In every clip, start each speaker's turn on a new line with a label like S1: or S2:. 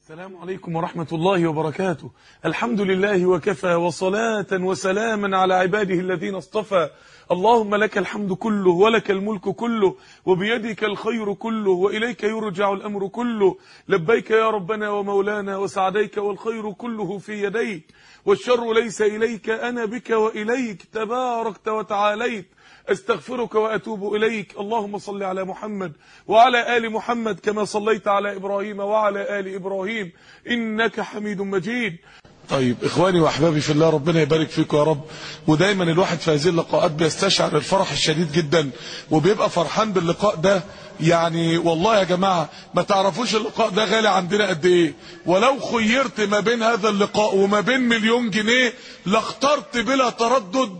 S1: السلام عليكم ورحمة الله وبركاته الحمد لله وكفى وصلاة وسلاما على عباده الذين اصطفى اللهم لك الحمد كله ولك الملك كله وبيدك الخير كله وإليك يرجع الأمر كله لبيك يا ربنا ومولانا وسعديك والخير كله في يديك والشر ليس إليك أنا بك وإليك تباركت وتعاليت استغفرك واتوب اليك اللهم صل على محمد وعلى ال محمد كما صليت على ابراهيم وعلى ال ابراهيم انك حميد مجيد طيب اخواني واحبابي في الله ربنا يبارك فيكم يا رب ودايما الواحد في هذه اللقاءات بيستشعر الفرح الشديد جدا وبيبقى فرحان باللقاء ده يعني والله يا جماعة ما تعرفوش اللقاء ده غالي عندنا قد ايه ولو خيرت ما بين هذا اللقاء وما بين مليون جنيه لاخترت بلا تردد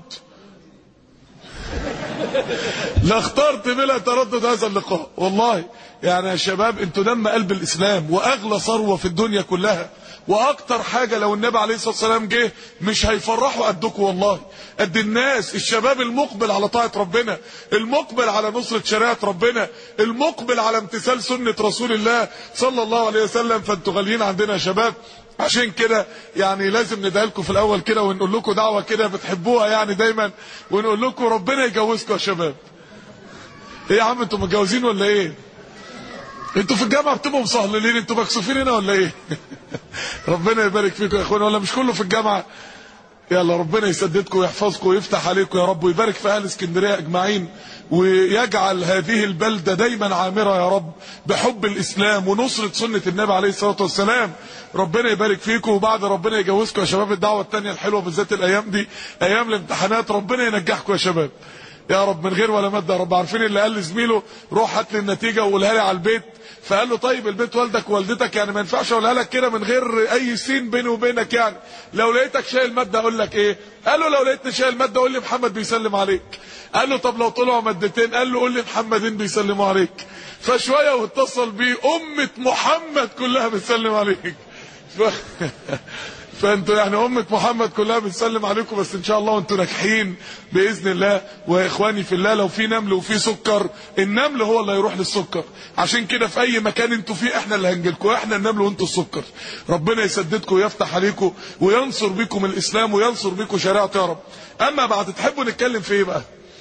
S1: لاخترت بلا تردد هذا اللقاء والله يعني يا شباب انتوا دم قلب الاسلام واغلى ثروه في الدنيا كلها واكتر حاجه لو النبي عليه الصلاه والسلام جه مش هيفرحوا قدكم والله قد الناس الشباب المقبل على طاعه ربنا المقبل على نصره شريعه ربنا المقبل على امتثال سنه رسول الله صلى الله عليه وسلم فانتوا غاليين عندنا يا شباب عشان كده يعني لازم ندعي لكم في الاول كده ونقول لكم دعوه كده بتحبوها يعني دايما ونقول لكم ربنا يجوزكم يا شباب ايه يا عم انتوا متجوزين ولا ايه انتوا في الجامعه بتبقوا مصهللين انتوا مكسوفين هنا ولا ايه ربنا يبارك فيكم يا اخوانا ولا مش كله في الجامعه يلا ربنا يسددكم ويحفظكم ويفتح عليكم يا رب ويبارك في اهل اسكندريه اجمعين ويجعل هذه البلده دايما عامره يا رب بحب الاسلام ونصره سنه النبي عليه الصلاه والسلام ربنا يبارك فيكم وبعد ربنا يجوزكم يا شباب الدعوه الثانيه الحلوه بالذات الايام دي ايام الامتحانات ربنا ينجحكم يا شباب يا رب من غير ولا ماده يا رب عارفين اللي قال لزميله روح هات لي النتيجه وقولها لي على البيت فقال له طيب البيت والدك ووالدتك يعني ما ينفعش اقولها لك كده من غير اي سين بيني وبينك يعني لو لقيتك شايل ماده اقول لك ايه قال له لو لقيتني شايل ماده قول لي محمد بيسلم عليك قال له طب لو طلعوا مادتين قال له قول لي محمدين بيسلموا عليك فشويه واتصل بيه امه محمد كلها بتسلم عليك ف... فانتوا يعني امه محمد كلها بتسلم عليكم بس ان شاء الله وانتوا ناجحين باذن الله واخواني في الله لو في نمل وفي سكر النمل هو اللي هيروح للسكر عشان كده في اي مكان انتوا فيه احنا اللي هنجيلكم احنا النمل وانتوا السكر ربنا يسددكم ويفتح عليكم وينصر بكم الاسلام وينصر بكم شريعته يا رب اما بعد تحبوا نتكلم في ايه بقى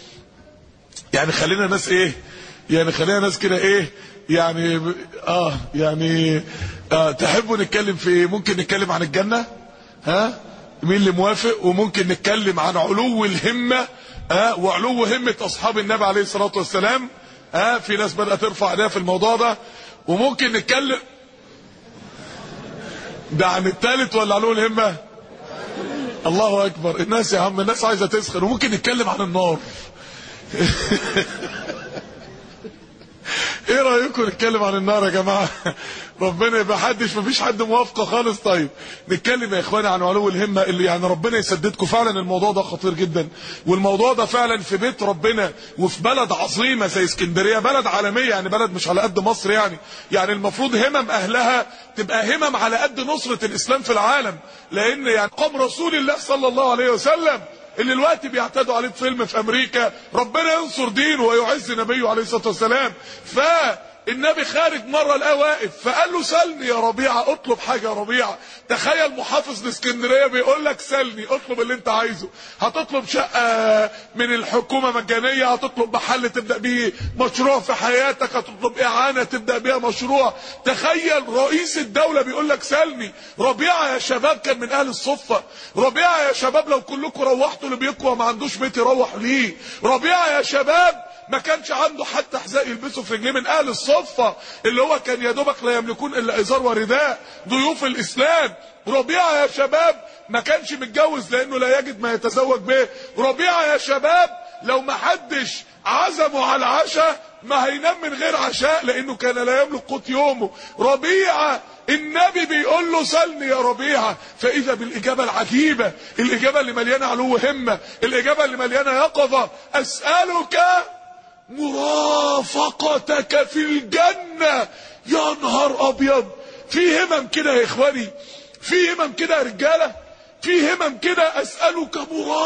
S1: يعني خلينا ناس ايه يعني خلينا ناس كده ايه يعني اه يعني آه تحبوا نتكلم في ايه ممكن نتكلم عن الجنه ها مين اللي موافق وممكن نتكلم عن علو الهمة ها وعلو همة اصحاب النبي عليه الصلاة والسلام ها في ناس بدأت ترفع ايديها في الموضوع ده وممكن نتكلم ده عن الثالث ولا علو الهمة الله اكبر الناس يا عم الناس عايزة تسخن وممكن نتكلم عن النار ايه رايكم نتكلم عن النار يا جماعه ربنا يبقى حدش مفيش حد موافقه خالص طيب نتكلم يا اخواني عن علو الهمه اللي يعني ربنا يسددكم فعلا الموضوع ده خطير جدا والموضوع ده فعلا في بيت ربنا وفي بلد عظيمه زي اسكندريه بلد عالميه يعني بلد مش على قد مصر يعني يعني المفروض همم اهلها تبقى همم على قد نصره الاسلام في العالم لان يعني قام رسول الله صلى الله عليه وسلم اللي الوقت بيعتدوا عليه فيلم في امريكا ربنا ينصر دينه ويعز نبيه عليه الصلاه والسلام فالنبي خارج مره لقاه واقف فقال له سلني يا ربيعه اطلب حاجه يا ربيعه تخيل محافظ الاسكندريه بيقول لك سلني اطلب اللي انت عايزه هتطلب شقه من الحكومه مجانيه هتطلب محل تبدا بيه مشروع في حياتك هتطلب اعانه تبدا بيها مشروع تخيل رئيس الدوله بيقول لك سلني ربيعه يا شباب كان من اهل الصفه ربيعه يا شباب لو كلكم روحتوا لبيتكم وما عندوش بيت يروح ليه ربيعه يا شباب ما كانش عنده حتى حذاء يلبسه في رجليه من اهل الصفه اللي هو كان يا دوبك لا يملكون الا ازار ورداء ضيوف الاسلام ربيعه يا شباب ما كانش متجوز لانه لا يجد ما يتزوج به ربيعه يا شباب لو ما حدش عزمه على العشاء ما هينام من غير عشاء لانه كان لا يملك قوت يومه ربيعه النبي بيقول له سلني يا ربيعه فاذا بالاجابه العجيبه الاجابه اللي مليانه علو همه الاجابه اللي مليانه يقظه اسالك مرافقتك في الجنة يا نهار ابيض في همم كده يا اخواني في همم كده يا رجالة في همم كده اسالك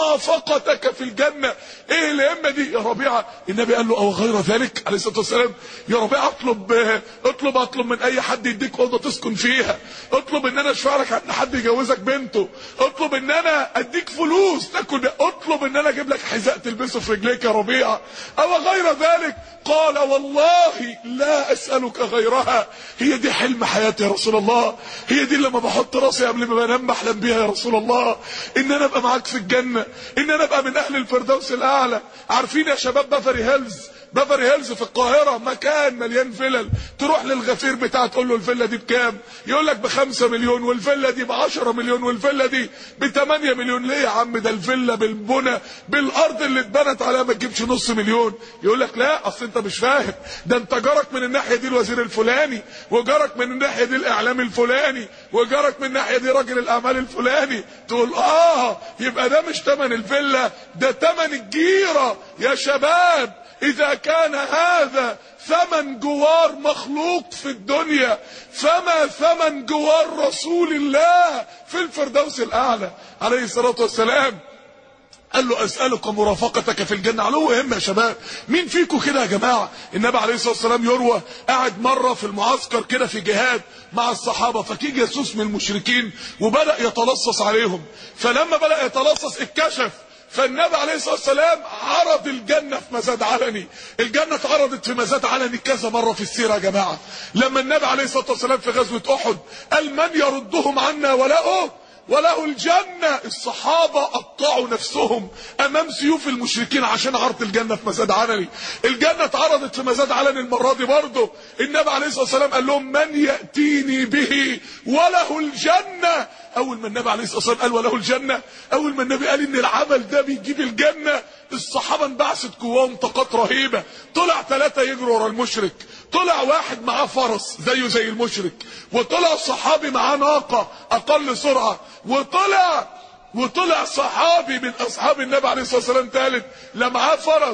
S1: مرافقتك في الجنه ايه الهمه دي يا ربيعه النبي قال له او غير ذلك عليه الصلاه والسلام يا ربيعه اطلب اطلب اطلب من اي حد يديك اوضه تسكن فيها اطلب ان انا اشفع لك عند حد يجوزك بنته اطلب ان انا اديك فلوس تاكل بيها. اطلب ان انا اجيب لك حذاء تلبسه في رجليك يا ربيعه او غير ذلك قال والله لا اسالك غيرها هي دي حلم حياتي يا رسول الله هي دي اللي لما بحط راسي قبل ما بنام بحلم بيها يا رسول الله ان انا ابقى معاك في الجنه ان انا ابقى من اهل الفردوس الاعلى عارفين يا شباب بافري هيلز بافري هيلز في القاهرة مكان مليان فلل تروح للغفير بتاعه تقول له الفيلا دي بكام يقول لك بخمسة مليون والفيلا دي بعشرة مليون والفيلا دي بتمانية مليون ليه يا عم ده الفيلا بالبنى بالارض اللي اتبنت عليها ما تجيبش نص مليون يقول لك لا اصل انت مش فاهم ده انت جارك من الناحية دي الوزير الفلاني وجارك من الناحية دي الاعلام الفلاني وجارك من الناحية دي راجل الاعمال الفلاني تقول اه يبقى ده مش تمن الفيلا ده تمن الجيرة يا شباب اذا كان هذا ثمن جوار مخلوق في الدنيا فما ثمن جوار رسول الله في الفردوس الاعلى عليه الصلاة والسلام قال له اسألك مرافقتك في الجنة علو هم يا شباب مين فيكم كده يا جماعة النبي عليه الصلاة والسلام يروى قاعد مرة في المعسكر كده في جهاد مع الصحابة فكي جاسوس من المشركين وبدأ يتلصص عليهم فلما بدأ يتلصص اتكشف فالنبي عليه الصلاه والسلام عرض الجنه في مزاد علني الجنه اتعرضت في مزاد علني كذا مره في السيره يا جماعه لما النبي عليه الصلاه والسلام في غزوه احد قال من يردهم عنا وله وله الجنة الصحابة قطعوا نفسهم امام سيوف المشركين عشان عرض الجنة في مزاد علني الجنة اتعرضت في مزاد علني المرة دي برضه النبي عليه الصلاة والسلام قال لهم من يأتيني به وله الجنة اول ما النبي عليه الصلاة والسلام قال وله الجنة اول ما النبي قال ان العمل ده بيجيب الجنة الصحابة انبعثت جواهم طاقات رهيبة طلع ثلاثة يجروا ورا المشرك طلع واحد معاه فرس زيه زي المشرك وطلع صحابي معاه ناقة اقل سرعة وطلع وطلع صحابي من اصحاب النبي عليه الصلاة والسلام ثالث لا معاه فرس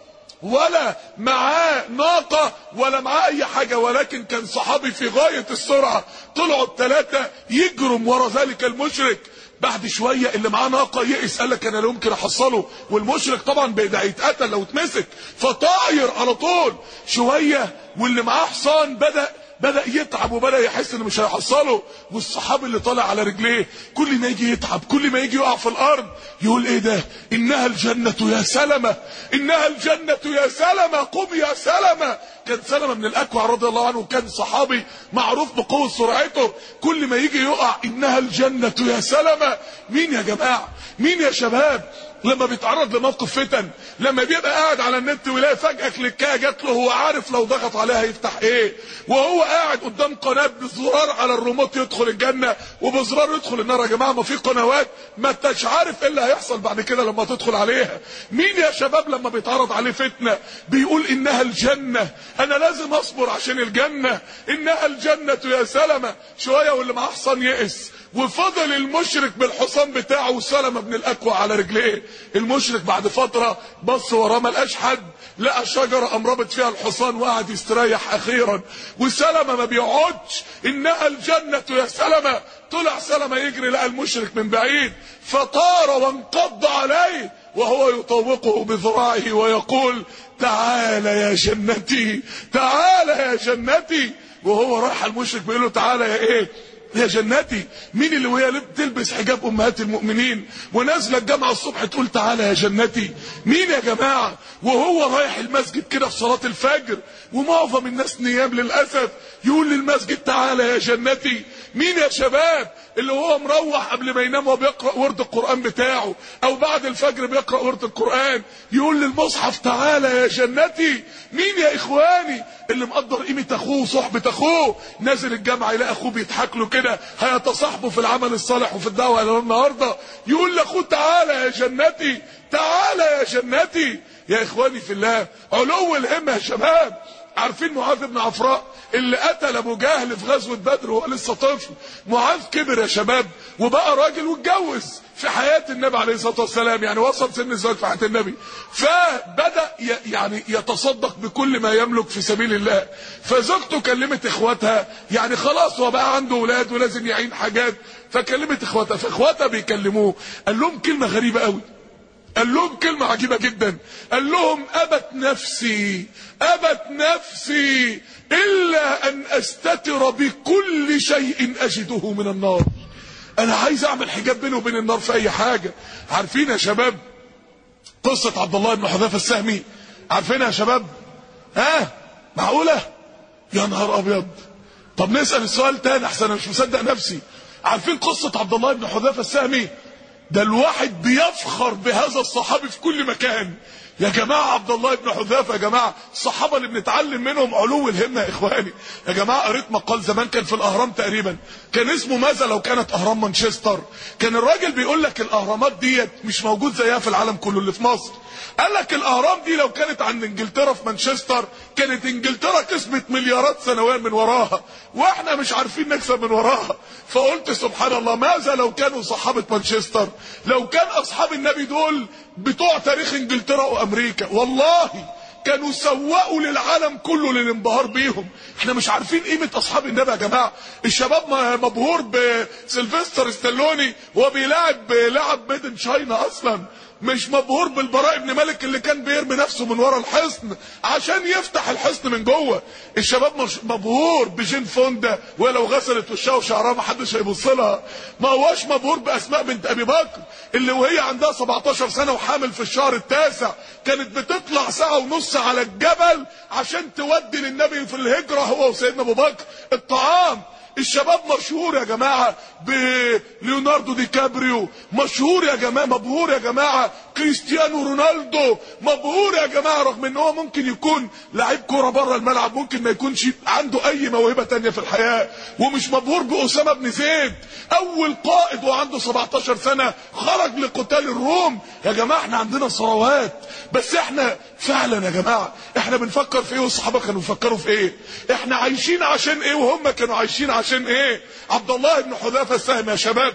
S1: ولا معاه ناقة ولا معاه اي حاجة ولكن كان صحابي في غاية السرعة طلعوا الثلاثة يجروا ورا ذلك المشرك بعد شوية اللي معاه ناقة يئس قال لك انا لا يمكن احصله والمشرك طبعا بقى هيتقتل لو اتمسك فطاير على طول شوية واللي معاه حصان بدأ بدأ يتعب وبدأ يحس انه مش هيحصله والصحابي اللي طالع على رجليه كل ما يجي يتعب كل ما يجي يقع في الارض يقول ايه ده انها الجنة يا سلمة انها الجنة يا سلمة قم يا سلمة كان سلمة من الاكوع رضي الله عنه كان صحابي معروف بقوة سرعته كل ما يجي يقع انها الجنة يا سلمة مين يا جماعة مين يا شباب لما بيتعرض لموقف فتن لما بيبقى قاعد على النت ويلاقي فجأة كليكايه جات له هو عارف لو ضغط عليها هيفتح ايه وهو قاعد قدام قناة بزرار على الريموت يدخل الجنة وبزرار يدخل النار يا جماعة ما في قنوات ما انتش عارف ايه اللي هيحصل بعد كده لما تدخل عليها مين يا شباب لما بيتعرض عليه فتنة بيقول انها الجنة انا لازم اصبر عشان الجنة انها الجنة يا سلمة شوية واللي معاه حصان يئس وفضل المشرك بالحصان بتاعه وسلمة بن الاكوع على رجليه المشرك بعد فترة بص وراه ما لقاش حد لقى شجرة قام رابط فيها الحصان وقعد يستريح اخيرا وسلمة ما بيقعدش انها الجنة يا سلمة طلع سلمة يجري لقى المشرك من بعيد فطار وانقض عليه وهو يطوقه بذراعه ويقول تعال يا جنتي تعال يا جنتي وهو راح المشرك بيقول له تعال يا ايه يا جنتي مين اللي وهي تلبس حجاب امهات المؤمنين ونازله الجامعه الصبح تقول تعالى يا جنتي مين يا جماعه وهو رايح المسجد كده في صلاه الفجر ومعظم الناس نيام للاسف يقول للمسجد تعالى يا جنتي مين يا شباب اللي هو مروح قبل ما ينام وبيقرا ورد القران بتاعه او بعد الفجر بيقرا ورد القران يقول للمصحف تعالى يا جنتي مين يا اخواني اللي مقدر قيمه اخوه وصحبه اخوه نازل الجامعه يلاقي اخوه بيضحك له كده هيتصاحبوا في العمل الصالح وفي الدعوه الى النهارده يقول لاخوه تعالى يا جنتي تعالى يا جنتي يا اخواني في الله علو الهمه يا شباب عارفين معاذ بن عفراء اللي قتل ابو جهل في غزوه بدر وهو لسه طفل معاذ كبر يا شباب وبقى راجل واتجوز في حياه النبي عليه الصلاه والسلام يعني وصل سن الزواج في حياه النبي فبدا ي- يعني يتصدق بكل ما يملك في سبيل الله فزوجته كلمت اخواتها يعني خلاص هو بقى عنده اولاد ولازم يعين حاجات فكلمت اخواتها فاخواتها بيكلموه قال لهم كلمه غريبه قوي قال لهم كلمة عجيبة جدا قال لهم أبت نفسي أبت نفسي إلا أن أستتر بكل شيء أجده من النار أنا عايز أعمل حجاب بيني وبين النار في أي حاجة عارفين يا شباب قصة عبد الله بن حذافة السهمي عارفينها يا شباب ها معقولة يا نهار أبيض طب نسأل السؤال تاني أحسن أنا مش مصدق نفسي عارفين قصة عبد الله بن حذافة السهمي ده الواحد بيفخر بهذا الصحابي في كل مكان يا جماعة عبد الله بن حذافة يا جماعة الصحابة اللي بنتعلم منهم علو الهمة يا إخواني يا جماعة قريت مقال زمان كان في الأهرام تقريبا كان اسمه ماذا لو كانت أهرام مانشستر كان الراجل بيقول لك الأهرامات ديت مش موجود زيها في العالم كله اللي في مصر قال لك الأهرام دي لو كانت عند إنجلترا في مانشستر كانت إنجلترا كسبت مليارات سنويا من وراها واحنا مش عارفين نكسب من وراها فقلت سبحان الله ماذا لو كانوا صحابة مانشستر لو كان أصحاب النبي دول بتوع تاريخ إنجلترا وأمريكا والله كانوا سوقوا للعالم كله للانبهار بيهم احنا مش عارفين قيمة اصحاب النبي يا جماعة الشباب م- مبهور بسيلفستر ستالوني وهو بيلاعب لاعب ميدن شاينا اصلا مش مبهور بالبراء ابن مالك اللي كان بيرمي نفسه من ورا الحصن عشان يفتح الحصن من جوه الشباب مش مبهور بجين فوندا ولو غسلت وشها وشعرها ما حدش هيبص لها ما هواش مبهور باسماء بنت ابي بكر اللي وهي عندها 17 سنه وحامل في الشهر التاسع كانت بتطلع ساعه ونص على الجبل عشان تودي للنبي في الهجره هو وسيدنا ابو بكر الطعام الشباب مشهور يا جماعة بليوناردو دي كابريو مشهور يا جماعة مبهور يا جماعة كريستيانو رونالدو مبهور يا جماعة رغم ان هو ممكن يكون لعيب كرة بره الملعب ممكن ما يكونش عنده اي موهبة تانية في الحياة ومش مبهور بأسامة بن زيد اول قائد وعنده 17 سنة خرج لقتال الروم يا جماعة احنا عندنا ثروات بس احنا فعلا يا جماعة احنا بنفكر في ايه والصحابة كانوا بيفكروا في ايه احنا عايشين عشان ايه وهم كانوا عايشين عشان ايه عبد الله بن حذافة السهم يا شباب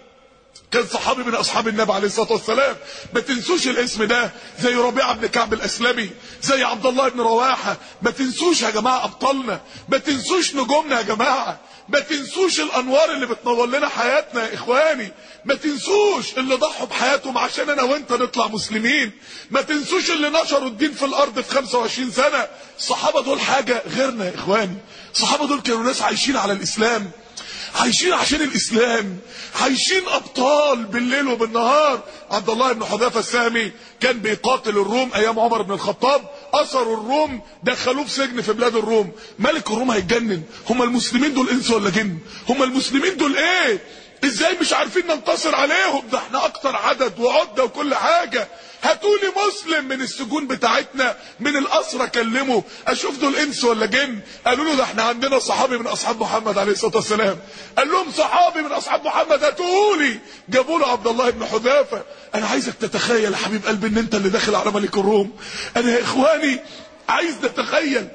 S1: كان صحابي من اصحاب النبي عليه الصلاه والسلام ما تنسوش الاسم ده زي ربيعه بن كعب الاسلمي زي عبد الله بن رواحه ما تنسوش يا جماعه ابطالنا ما تنسوش نجومنا يا جماعه ما تنسوش الانوار اللي بتنور لنا حياتنا يا اخواني ما تنسوش اللي ضحوا بحياتهم عشان انا وانت نطلع مسلمين ما تنسوش اللي نشروا الدين في الارض في 25 سنه الصحابه دول حاجه غيرنا يا اخواني الصحابه دول كانوا ناس عايشين على الاسلام عايشين عشان الاسلام عايشين ابطال بالليل وبالنهار عبد الله بن حذافه السامي كان بيقاتل الروم ايام عمر بن الخطاب اثروا الروم دخلوه في سجن في بلاد الروم ملك الروم هيتجنن هم المسلمين دول انس ولا جن هم المسلمين دول ايه ازاي مش عارفين ننتصر عليهم ده احنا اكتر عدد وعده وكل حاجه هاتولي مسلم من السجون بتاعتنا من الاسرى كلمه اشوف دول انس ولا جن قالوا له ده احنا عندنا صحابي من اصحاب محمد عليه الصلاه والسلام قال لهم صحابي من اصحاب محمد هاتولي جابوا له عبد الله بن حذافه انا عايزك تتخيل يا حبيب قلبي ان انت اللي داخل على ملك الروم انا يا اخواني عايز نتخيل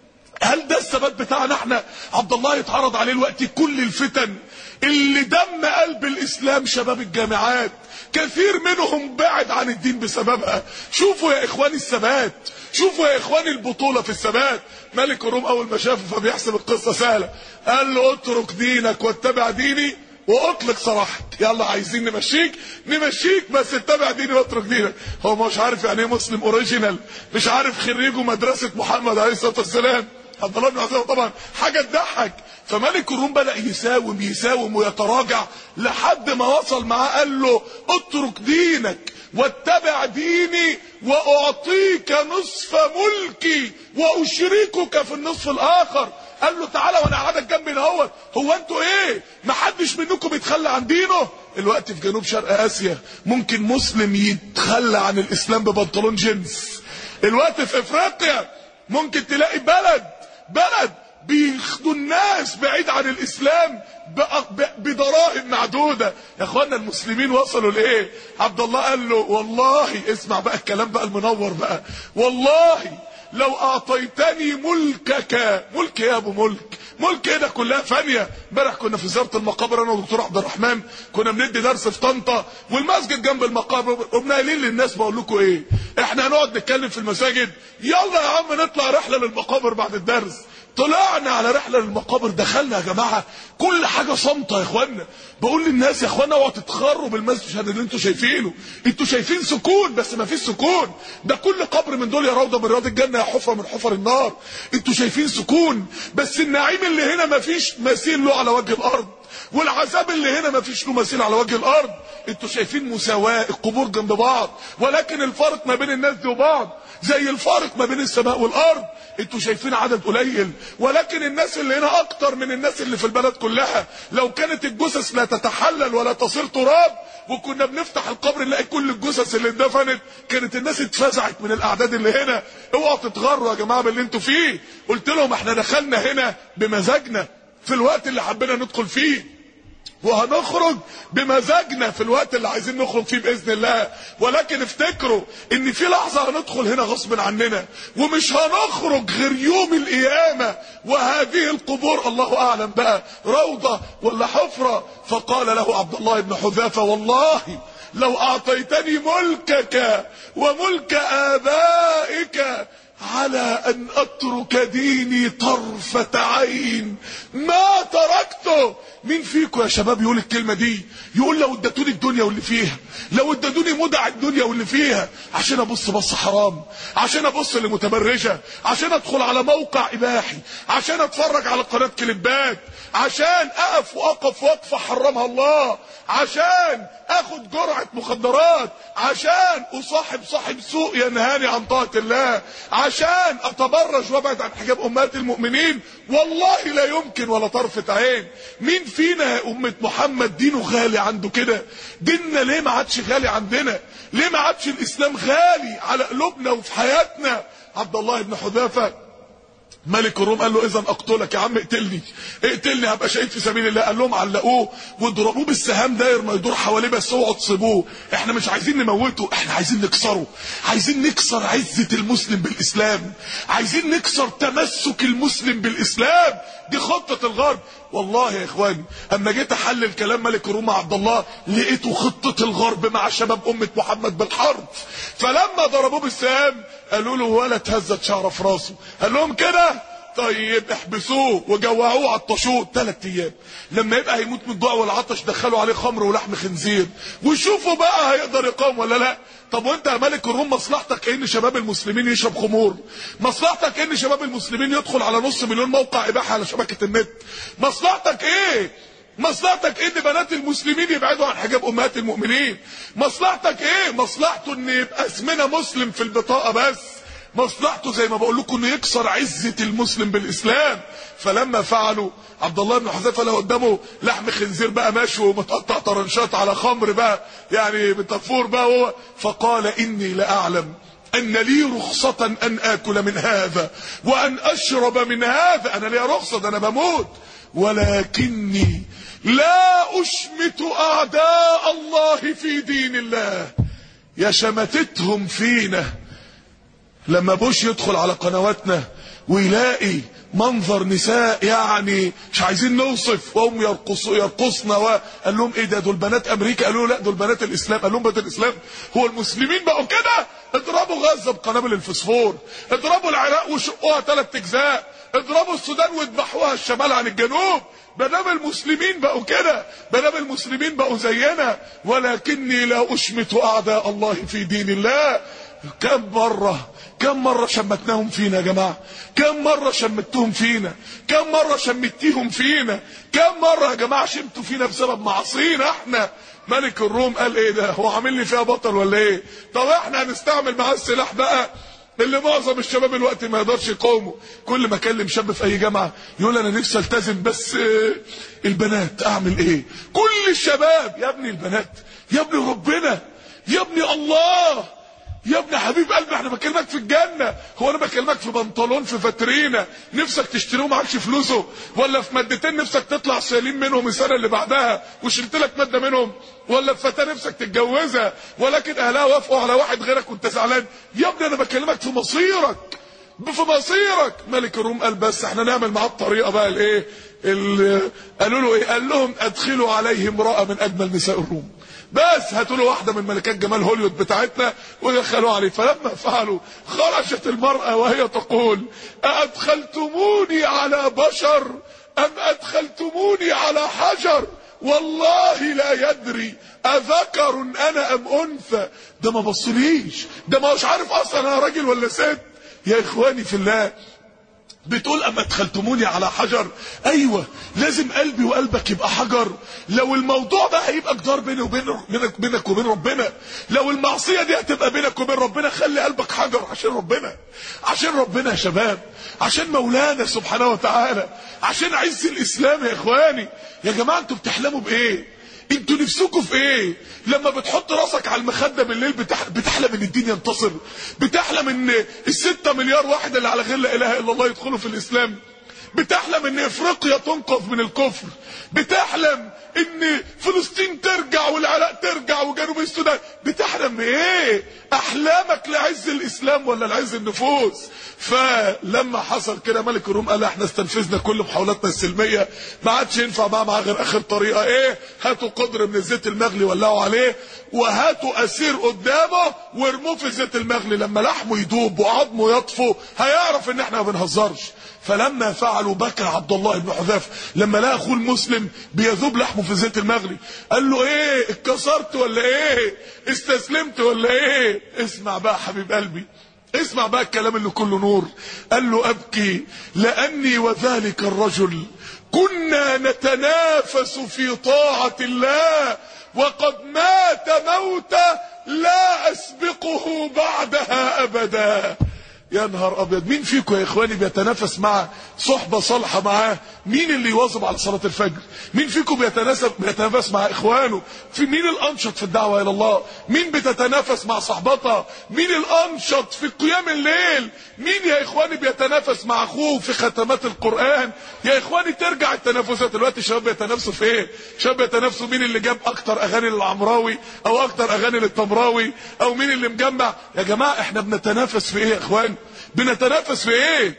S1: هل ده الثبات بتاعنا احنا عبد الله يتعرض عليه الوقت كل الفتن اللي دم قلب الاسلام شباب الجامعات كثير منهم بعد عن الدين بسببها شوفوا يا اخواني الثبات شوفوا يا اخواني البطولة في الثبات ملك الروم اول ما شافه فبيحسب القصة سهلة قال له اترك دينك واتبع ديني واطلق صراحتك يلا عايزين نمشيك نمشيك بس اتبع ديني واترك دينك هو مش عارف يعني ايه مسلم اوريجينال مش عارف خريجه مدرسة محمد عليه الصلاة والسلام عبد الله بن عزيز طبعا حاجة تضحك فملك الروم بدأ يساوم يساوم ويتراجع لحد ما وصل معاه قال له اترك دينك واتبع ديني واعطيك نصف ملكي واشركك في النصف الاخر قال له تعالى وانا قاعدك جنبي اهوت هو انتوا ايه ما حدش منكم يتخلى عن دينه الوقت في جنوب شرق اسيا ممكن مسلم يتخلى عن الاسلام ببنطلون جينز الوقت في افريقيا ممكن تلاقي بلد بلد بياخدوا الناس بعيد عن الاسلام بدراهم معدوده يا اخوانا المسلمين وصلوا لايه عبد الله قال له والله اسمع بقى الكلام بقى المنور بقى والله لو اعطيتني ملكك ملك يا ابو ملك ملك ايه ده كلها فانيه امبارح كنا في زياره المقابر انا ودكتور عبد الرحمن كنا بندي درس في طنطا والمسجد جنب المقابر قمنا قايلين للناس بقول لكم ايه احنا هنقعد نتكلم في المساجد يلا يا عم نطلع رحله للمقابر بعد الدرس طلعنا على رحله للمقابر دخلنا يا جماعه كل حاجه صامته يا اخوانا بقول للناس يا اخوانا اوعوا تتخروا بالمشهد اللي انتوا شايفينه انتوا شايفين سكون بس ما فيش سكون ده كل قبر من دول يا روضه من رياض الجنه يا حفره من حفر النار انتوا شايفين سكون بس النعيم اللي هنا ما فيش مثيل له على وجه الارض والعذاب اللي هنا ما فيش له مثيل على وجه الارض انتوا شايفين مساواه القبور جنب بعض ولكن الفرق ما بين الناس دي وبعض زي الفارق ما بين السماء والارض انتوا شايفين عدد قليل ولكن الناس اللي هنا اكتر من الناس اللي في البلد كلها لو كانت الجثث لا تتحلل ولا تصير تراب وكنا بنفتح القبر نلاقي كل الجثث اللي اندفنت كانت الناس اتفزعت من الاعداد اللي هنا اوعوا تتغروا يا جماعه باللي انتوا فيه قلت لهم احنا دخلنا هنا بمزاجنا في الوقت اللي حبينا ندخل فيه وهنخرج بمزاجنا في الوقت اللي عايزين نخرج فيه باذن الله ولكن افتكروا ان في لحظه هندخل هنا غصب عننا ومش هنخرج غير يوم القيامه وهذه القبور الله اعلم بقى روضه ولا حفره فقال له عبد الله بن حذافه والله لو اعطيتني ملكك وملك ابائك على ان اترك ديني طرفة عين ما تركته مين فيكم يا شباب يقول الكلمة دي يقول لو ادتوني الدنيا واللي فيها لو ادتوني مدع الدنيا واللي فيها عشان ابص بص حرام عشان ابص لمتبرجة عشان ادخل على موقع اباحي عشان اتفرج على قناة كليبات عشان اقف واقف وقفة حرمها الله عشان اخد جرعة مخدرات عشان اصاحب صاحب سوء ينهاني عن طاعة الله عشان اتبرج وابعد عن حجاب امهات المؤمنين والله لا يمكن ولا طرفة عين مين فينا يا امة محمد دينه غالي عنده كده ديننا ليه ما عادش غالي عندنا ليه ما عادش الاسلام غالي على قلوبنا وفي حياتنا عبد الله بن حذافه ملك الروم قال له اذا اقتلك يا عم اقتلني اقتلني هبقى شهيد في سبيل الله قال لهم علقوه واضربوه بالسهام داير ما يدور حواليه بس اوعوا تصيبوه احنا مش عايزين نموته احنا عايزين نكسره عايزين نكسر عزة المسلم بالاسلام عايزين نكسر تمسك المسلم بالاسلام دي خطة الغرب والله يا اخواني اما جيت احلل كلام ملك الروم مع عبد الله لقيته خطة الغرب مع شباب امة محمد بالحرب فلما ضربوه بالسهام قالوا له ولا تهزت شعره في راسه قال لهم كده طيب احبسوه وجوعوه عطشوه ثلاث ايام لما يبقى هيموت من الجوع والعطش دخلوا عليه خمر ولحم خنزير وشوفوا بقى هيقدر يقاوم ولا لا طب وانت يا ملك الروم مصلحتك ان شباب المسلمين يشرب خمور مصلحتك ان شباب المسلمين يدخل على نص مليون موقع اباحه على شبكه النت مصلحتك ايه مصلحتك ايه ان بنات المسلمين يبعدوا عن حجاب امهات المؤمنين مصلحتك ايه مصلحته ان يبقى اسمنا مسلم في البطاقه بس مصلحته زي ما بقول لكم انه يكسر عزه المسلم بالاسلام فلما فعلوا عبد الله بن حذيفه له قدامه لحم خنزير بقى مشوي ومتقطع طرنشات على خمر بقى يعني بتفور بقى هو فقال اني لاعلم ان لي رخصة ان اكل من هذا وان اشرب من هذا انا لي رخصة ده انا بموت ولكني لا اشمت اعداء الله في دين الله يا شمتتهم فينا لما بوش يدخل على قنواتنا ويلاقي منظر نساء يعني مش عايزين نوصف وهم يرقصوا يرقصنا وقال لهم ايه ده دول بنات امريكا قالوا لا دول بنات الاسلام قال لهم بنات الاسلام هو المسلمين بقوا كده اضربوا غزه بقنابل الفسفور اضربوا العراق وشقوها ثلاث اجزاء اضربوا السودان واذبحوها الشمال عن الجنوب بدام المسلمين بقوا كده بدام المسلمين بقوا زينا ولكني لا اشمت اعداء الله في دين الله كم مرة كم مرة شمتناهم فينا يا جماعة كم مرة شمتهم فينا كم مرة شمتيهم فينا كم مرة يا جماعة شمتوا فينا بسبب معصينا احنا ملك الروم قال ايه ده هو عامل لي فيها بطل ولا ايه طب احنا هنستعمل معاه السلاح بقى اللي معظم الشباب الوقت ما يقدرش يقاومه كل ما اكلم شاب في اي جامعه يقول انا نفسي التزم بس البنات اعمل ايه كل الشباب يا ابني البنات يا ابني ربنا يا ابني الله يا ابني حبيب قلبي احنا بكلمك في الجنة هو انا بكلمك في بنطلون في فاترينا نفسك تشتريه معكش فلوسه ولا في مادتين نفسك تطلع سليم منهم السنة اللي بعدها وشلت لك مادة منهم ولا في فتاة نفسك تتجوزها ولكن اهلها وافقوا على واحد غيرك وانت زعلان يا ابني انا بكلمك في مصيرك في مصيرك ملك الروم قال بس احنا نعمل معاه الطريقه بقى الايه ال- قالوا له ايه قال لهم ادخلوا عليه امراه من اجمل نساء الروم بس هاتوا له واحده من ملكات جمال هوليوود بتاعتنا ودخلوه عليه فلما فعلوا خرجت المراه وهي تقول أأدخلتموني على بشر أم أدخلتموني على حجر والله لا يدري أذكر أنا أم أنثى ده ما بصليش ده ما مش عارف أصلا أنا راجل ولا ست يا إخواني في الله بتقول اما ادخلتموني على حجر ايوه لازم قلبي وقلبك يبقى حجر لو الموضوع ده هيبقى جدار بيني وبين بينك, بينك وبين ربنا لو المعصيه دي هتبقى بينك وبين ربنا خلي قلبك حجر عشان ربنا عشان ربنا يا شباب عشان مولانا سبحانه وتعالى عشان عز الاسلام يا اخواني يا جماعه انتوا بتحلموا بايه انتوا نفسكم في ايه لما بتحط راسك على المخده بالليل بتح... بتحلم ان الدين ينتصر بتحلم ان الستة مليار واحد اللي على غير لا اله الا الله يدخلوا في الاسلام بتحلم ان افريقيا تنقذ من الكفر بتحلم ان فلسطين ترجع والعراق ترجع وجنوب السودان بتحلم بايه احلامك لعز الاسلام ولا لعز النفوس فلما حصل كده ملك الروم قال احنا استنفذنا كل محاولاتنا السلميه ما عادش ينفع بقى معاه غير اخر طريقه ايه هاتوا قدر من الزيت المغلي ولعوا عليه وهاتوا اسير قدامه وارموه في الزيت المغلي لما لحمه يدوب وعظمه يطفو هيعرف ان احنا ما بنهزرش فلما فعلوا بكى عبد الله بن حذافه لما لقى اخوه المسلم بيذوب لحمه في الزيت المغلي قال له ايه اتكسرت ولا ايه استسلمت ولا ايه اسمع بقى حبيب قلبي اسمع بقى الكلام اللي كله نور قال له ابكي لاني وذلك الرجل كنا نتنافس في طاعة الله وقد مات موتة لا اسبقه بعدها ابدا يا نهار ابيض مين فيكم يا اخواني بيتنافس مع صحبه صالحه معاه مين اللي يواظب على صلاه الفجر مين فيكم بيتناسب بيتنافس مع اخوانه في مين الانشط في الدعوه الى الله مين بتتنافس مع صحبتها مين الانشط في قيام الليل مين يا اخواني بيتنافس مع اخوه في ختمات القران يا اخواني ترجع التنافسات دلوقتي الشباب بيتنافسوا في ايه شباب بيتنافسوا مين اللي جاب اكتر اغاني للعمراوي او اكتر اغاني للتمراوي او مين اللي مجمع يا جماعه احنا بنتنافس في ايه يا اخوان بنتنافس في ايه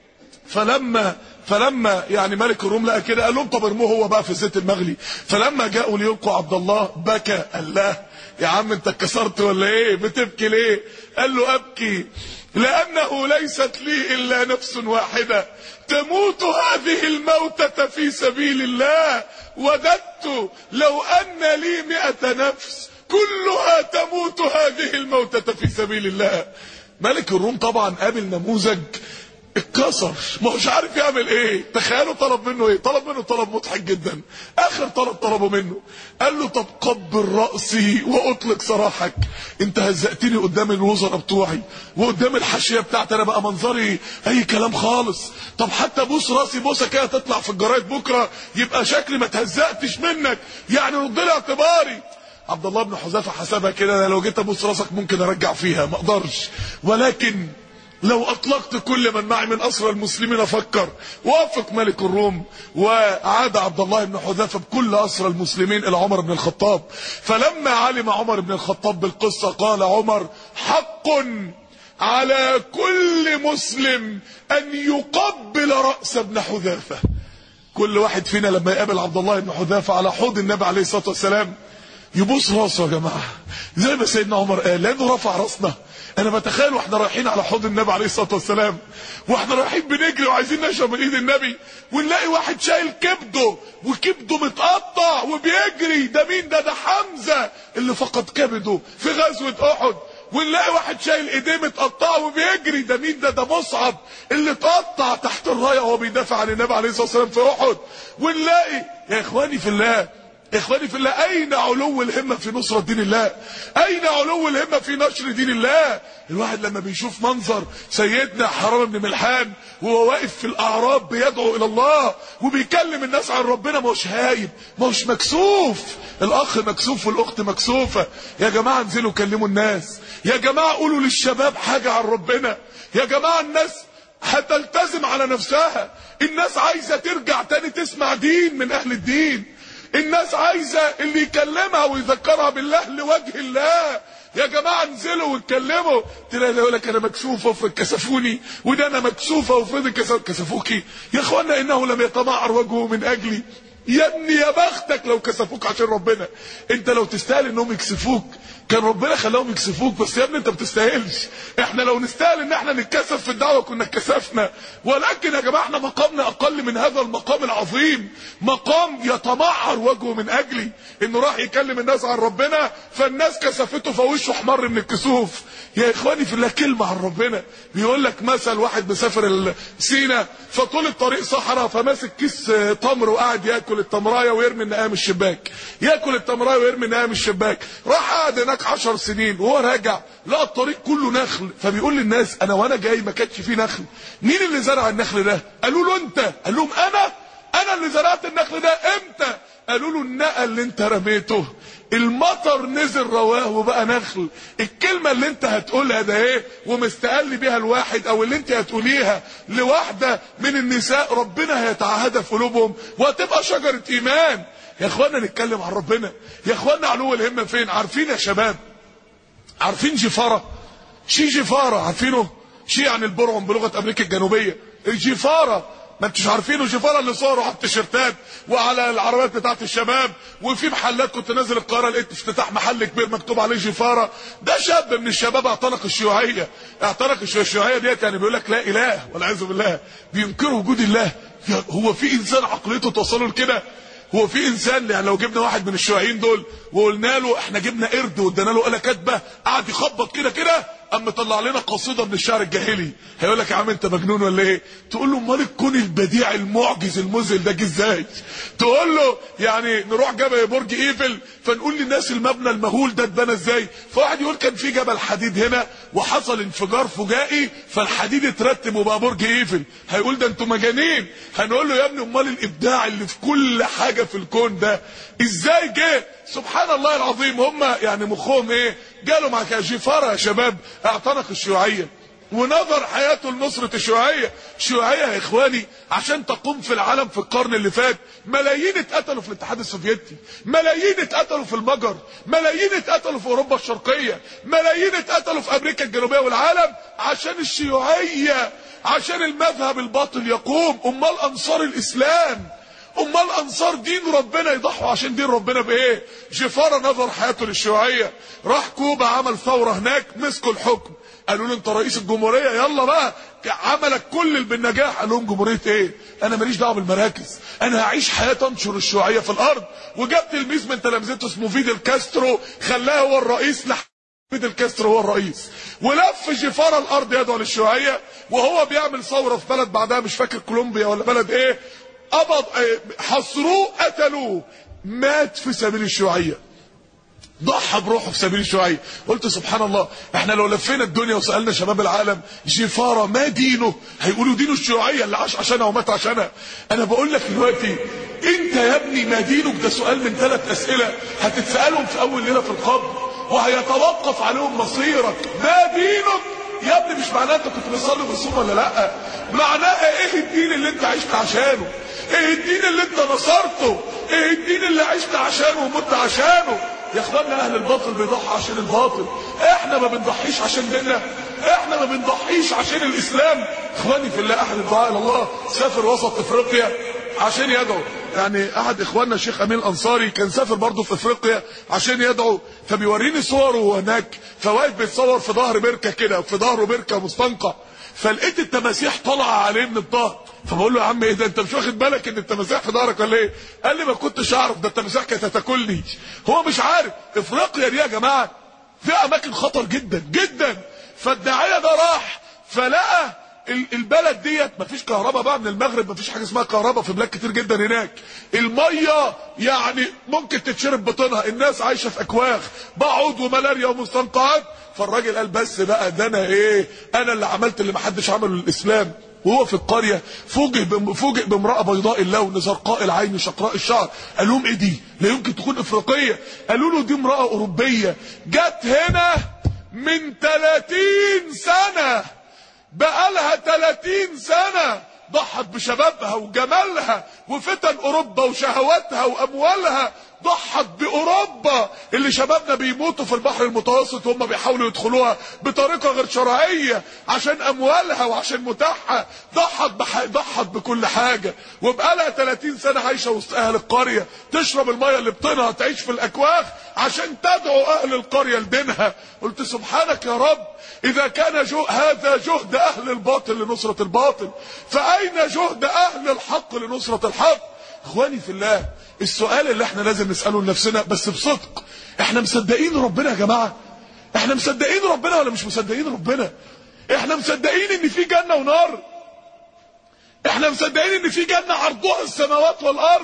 S1: فلما فلما يعني ملك الروم لقى كده قال لهم طب ارموه هو بقى في الزيت المغلي فلما جاءوا ليلقوا عبد الله بكى قال له يا عم انت اتكسرت ولا ايه بتبكي ليه قال له ابكي لانه ليست لي الا نفس واحده تموت هذه الموتة في سبيل الله وددت لو ان لي مئة نفس كلها تموت هذه الموتة في سبيل الله ملك الروم طبعا قابل نموذج اتكسر ما هوش عارف يعمل ايه تخيلوا طلب منه ايه طلب منه طلب مضحك جدا اخر طلب طلبه منه قال له طب قبل راسي واطلق سراحك انت هزقتني قدام الوزراء بتوعي وقدام الحاشيه بتاعتي انا بقى منظري اي كلام خالص طب حتى بوس راسي بوسه كده تطلع في الجرايد بكره يبقى شكلي ما تهزقتش منك يعني رد لي اعتباري عبد الله بن حذافه حسبها كده انا لو جيت ابوس راسك ممكن ارجع فيها ما اقدرش ولكن لو اطلقت كل من معي من اسرى المسلمين افكر وافق ملك الروم وعاد عبد الله بن حذافه بكل اسرى المسلمين الى عمر بن الخطاب فلما علم عمر بن الخطاب بالقصه قال عمر حق على كل مسلم ان يقبل راس ابن حذافه كل واحد فينا لما يقابل عبد الله بن حذافه على حوض النبي عليه الصلاه والسلام يبوس راسه يا جماعه زي ما سيدنا عمر قال لانه رفع راسنا انا بتخيل واحنا رايحين على حوض النبي عليه الصلاه والسلام واحنا رايحين بنجري وعايزين نشرب من ايد النبي ونلاقي واحد شايل كبده وكبده متقطع وبيجري ده مين ده ده حمزه اللي فقد كبده في غزوه احد ونلاقي واحد شايل ايديه متقطعه وبيجري ده مين ده ده مصعب اللي اتقطع تحت الرايه وهو بيدافع عن النبي عليه الصلاه والسلام في احد ونلاقي يا اخواني في الله اخواني في الله اين علو الهمه في نصره دين الله اين علو الهمه في نشر دين الله الواحد لما بيشوف منظر سيدنا حرام بن ملحان وهو واقف في الاعراب بيدعو الى الله وبيكلم الناس عن ربنا مش هايب مش مكسوف الاخ مكسوف والاخت مكسوفه يا جماعه انزلوا كلموا الناس يا جماعه قولوا للشباب حاجه عن ربنا يا جماعه الناس هتلتزم على نفسها الناس عايزه ترجع تاني تسمع دين من اهل الدين الناس عايزة اللي يكلمها ويذكرها بالله لوجه الله يا جماعه انزلوا واتكلموا تلاقي يقول لك انا مكسوف وافرض كسفوني وده انا مكسوفه وافرض كسف- كسفوكي يا اخوانا انه لم يتمعر وجهه من اجلي يا ابني يا بختك لو كسفوك عشان ربنا انت لو تستاهل انهم يكسفوك كان ربنا خلاهم يكسفوك بس يا ابني انت ما بتستاهلش احنا لو نستاهل ان احنا نتكسف في الدعوه كنا اتكسفنا ولكن يا جماعه احنا مقامنا اقل من هذا المقام العظيم مقام يتمعر وجهه من اجلي انه راح يكلم الناس عن ربنا فالناس كسفته فوشه احمر من الكسوف يا اخواني في الله كلمه عن ربنا بيقول لك مثل واحد مسافر سينا فطول الطريق صحراء فماسك كيس آه، تمر وقاعد ياكل التمرايه ويرمي النقايه من الشباك ياكل التمرايه ويرمي النقايه من الشباك راح قاعد هناك عشر سنين وهو راجع لقى الطريق كله نخل فبيقول للناس انا وانا جاي ما كانش فيه نخل مين اللي زرع النخل ده قالوا له انت قال لهم انا انا اللي زرعت النخل ده امتى قالوا له النقى اللي انت رميته المطر نزل رواه وبقى نخل الكلمة اللي انت هتقولها ده ايه ومستقل بيها الواحد او اللي انت هتقوليها لواحدة من النساء ربنا هيتعهدها في قلوبهم وهتبقى شجرة ايمان يا اخوانا نتكلم عن ربنا يا اخوانا علو الهمة فين عارفين يا شباب عارفين جفارة شي جفارة عارفينه شي يعني البرعم بلغة امريكا الجنوبية الجفارة ما انتوش عارفينه جفارة اللي صوروا على التيشيرتات وعلى العربيات بتاعت الشباب وفي محلات كنت نازل القاهرة لقيت افتتاح محل كبير مكتوب عليه جفارة ده شاب من الشباب اعتنق الشيوعية اعتنق الشيوعية ديت يعني بيقول لك لا اله والعياذ بالله بينكروا وجود الله يا- هو في انسان عقليته توصله لكده هو في انسان يعني لو جبنا واحد من الشيوعيين دول وقلنا له احنا جبنا قرد وادينا له آلة كاتبه قعد يخبط كده كده اما مطلع لنا قصيده من الشعر الجاهلي هيقول لك يا عم انت مجنون ولا ايه تقول له امال الكون البديع المعجز المذهل ده جه ازاي تقول له يعني نروح جبل برج ايفل فنقول للناس المبنى المهول ده اتبنى ازاي فواحد يقول كان في جبل حديد هنا وحصل انفجار فجائي فالحديد اترتب وبقى برج ايفل هيقول ده انتوا مجانين هنقول له يا ابني امال الابداع اللي في كل حاجه في الكون ده ازاي جه سبحان الله العظيم هم يعني مخهم ايه جالوا مع جفاره يا شباب اعتنق الشيوعيه ونظر حياته لنصرة الشيوعية الشيوعية يا اخواني عشان تقوم في العالم في القرن اللي فات ملايين اتقتلوا في الاتحاد السوفيتي ملايين اتقتلوا في المجر ملايين اتقتلوا في اوروبا الشرقية ملايين اتقتلوا في امريكا الجنوبية والعالم عشان الشيوعية عشان المذهب الباطل يقوم امال انصار الاسلام امال انصار دين ربنا يضحوا عشان دين ربنا بايه جفارة نظر حياته للشيوعية راح كوبا عمل ثورة هناك مسكوا الحكم قالوا له انت رئيس الجمهورية يلا بقى عملك كل اللي بالنجاح قال لهم جمهورية ايه انا ماليش دعوه بالمراكز انا هعيش حياة انشر الشيوعية في الارض وجاب تلميذ من تلامذته اسمه فيدل كاسترو خلاه هو الرئيس لح فيدل كاسترو هو الرئيس ولف جفارة الارض يدعو للشيوعية وهو بيعمل ثورة في بلد بعدها مش فاكر كولومبيا ولا بلد ايه قبض اه، حصروه قتلوه مات في سبيل الشيوعيه ضحى بروحه في سبيل الشيوعيه قلت سبحان الله احنا لو لفينا الدنيا وسالنا شباب العالم جفاره ما دينه هيقولوا دينه الشيوعيه اللي عاش عشانها ومات عشانها انا بقول لك دلوقتي انت يا ابني ما دينك ده سؤال من ثلاث اسئله هتتسالهم في اول ليله في القبر وهيتوقف عليهم مصيرك ما دينك يا ابني مش معناه انت كنت بتصلي وبتصوم ولا لا معناها ايه الدين اللي انت عشت عشانه ايه الدين اللي انت نصرته ايه الدين اللي عشت عشانه ومت عشانه يا اخوانا اهل الباطل بيضحوا عشان الباطل احنا ما بنضحيش عشان ديننا احنا ما بنضحيش عشان الاسلام اخواني في الله احد الدعاء الى الله سافر وسط افريقيا عشان يدعو يعني احد اخواننا الشيخ امين الانصاري كان سافر برضه في افريقيا عشان يدعو فبيوريني صوره وهو هناك فواقف بيتصور في ظهر بركه كده في ظهره بركه مستنقع فلقيت التماسيح طالعه عليه من الظهر فبقول له يا عم ايه ده انت مش واخد بالك ان التماسيح في ظهرك ولا ايه قال لي ما كنتش اعرف ده التماسيح كانت هتاكلني هو مش عارف افريقيا دي يا جماعه فيها اماكن خطر جدا جدا فالداعيه ده راح فلقى ال- البلد ديت مفيش كهرباء بقى من المغرب مفيش حاجه اسمها كهرباء في بلاد كتير جدا هناك الميه يعني ممكن تتشرب بطنها الناس عايشه في اكواخ بعوض وملاريا ومستنقعات فالراجل قال بس بقى ده انا ايه انا اللي عملت اللي محدش عمله للاسلام وهو في القريه فوجئ بم- فوجئ بامراه بيضاء اللون زرقاء العين شقراء الشعر قال لهم ايه دي لا يمكن تكون افريقيه قالوا له دي امراه اوروبيه جت هنا من 30 سنه بقالها 30 سنة ضحت بشبابها وجمالها وفتن أوروبا وشهواتها وأموالها ضحت باوروبا اللي شبابنا بيموتوا في البحر المتوسط وهم بيحاولوا يدخلوها بطريقه غير شرعيه عشان اموالها وعشان متاحها ضحت بح... ضحت بكل حاجه وبقالها 30 سنه عايشه وسط اهل القريه تشرب الميه اللي بطنها تعيش في الاكواخ عشان تدعو اهل القريه لدينها قلت سبحانك يا رب اذا كان جو هذا جهد اهل الباطل لنصره الباطل فاين جهد اهل الحق لنصره الحق اخواني في الله السؤال اللي احنا لازم نساله لنفسنا بس بصدق احنا مصدقين ربنا يا جماعه احنا مصدقين ربنا ولا مش مصدقين ربنا احنا مصدقين ان في جنه ونار احنا مصدقين ان في جنه عرضها السماوات والارض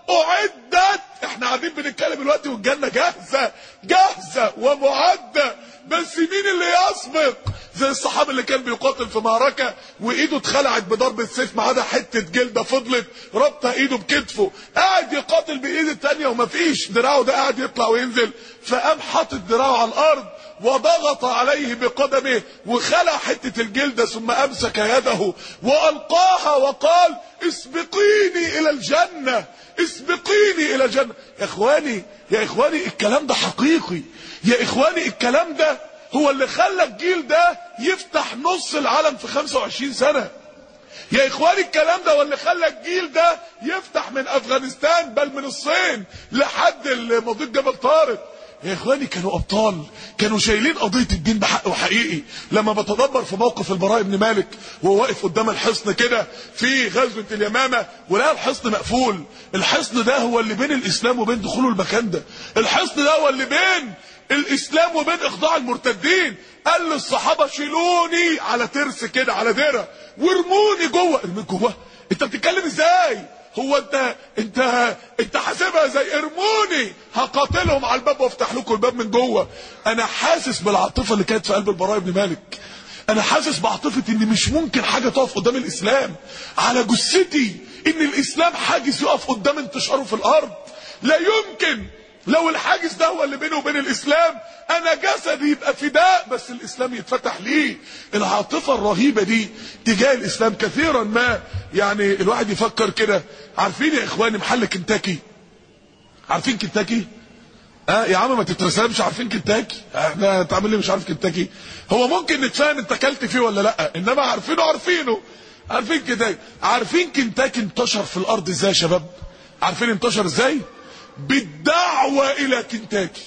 S1: اعدت احنا قاعدين بنتكلم دلوقتي والجنه جاهزه جاهزه ومعده بس مين اللي يسبق زي الصحابي اللي كان بيقاتل في معركه وايده اتخلعت بضرب السيف ما عدا حته جلده فضلت رابطه ايده بكتفه قاعد يقاتل بايد التانيه ومفيش دراعه ده قاعد يطلع وينزل فقام حاطط دراعه على الارض وضغط عليه بقدمه وخلع حته الجلده ثم امسك يده والقاها وقال اسبقيني الى الجنه اسبقيني الى الجنه يا اخواني يا اخواني الكلام ده حقيقي يا اخواني الكلام ده هو اللي خلى الجيل ده يفتح نص العالم في 25 سنة يا اخواني الكلام ده واللي خلى الجيل ده يفتح من افغانستان بل من الصين لحد مضيق جبل طارق يا اخواني كانوا ابطال كانوا شايلين قضيه الدين بحق وحقيقي لما بتدبر في موقف البراء بن مالك وهو واقف قدام الحصن كده في غزوه اليمامه ولقى الحصن مقفول الحصن ده هو اللي بين الاسلام وبين دخوله المكان ده الحصن ده هو اللي بين الاسلام وبين اخضاع المرتدين قال للصحابه شيلوني على ترس كده على دره وارموني جوه ارميك جوه انت بتتكلم ازاي هو انت انت انت حاسبها زي ارموني هقاتلهم على الباب وافتح لكم الباب من جوه انا حاسس بالعاطفه اللي كانت في قلب البراء بن مالك انا حاسس بعاطفه ان مش ممكن حاجه تقف قدام الاسلام على جثتي ان الاسلام حاجز يقف قدام انتشاره في الارض لا يمكن لو الحاجز ده هو اللي بينه وبين الاسلام انا جسدي يبقى فداء بس الاسلام يتفتح ليه العاطفه الرهيبه دي تجاه الاسلام كثيرا ما يعني الواحد يفكر كده عارفين يا اخواني محل كنتاكي عارفين كنتاكي اه يا عم ما تترسمش عارفين كنتاكي احنا تعمل لي مش عارف كنتاكي هو ممكن نتفاهم انت اكلت فيه ولا لا انما عارفينه عارفينه عارفين كنتاكي عارفين كنتاكي انتشر في الارض ازاي يا شباب عارفين انتشر ازاي بالدعوة الى كنتاكي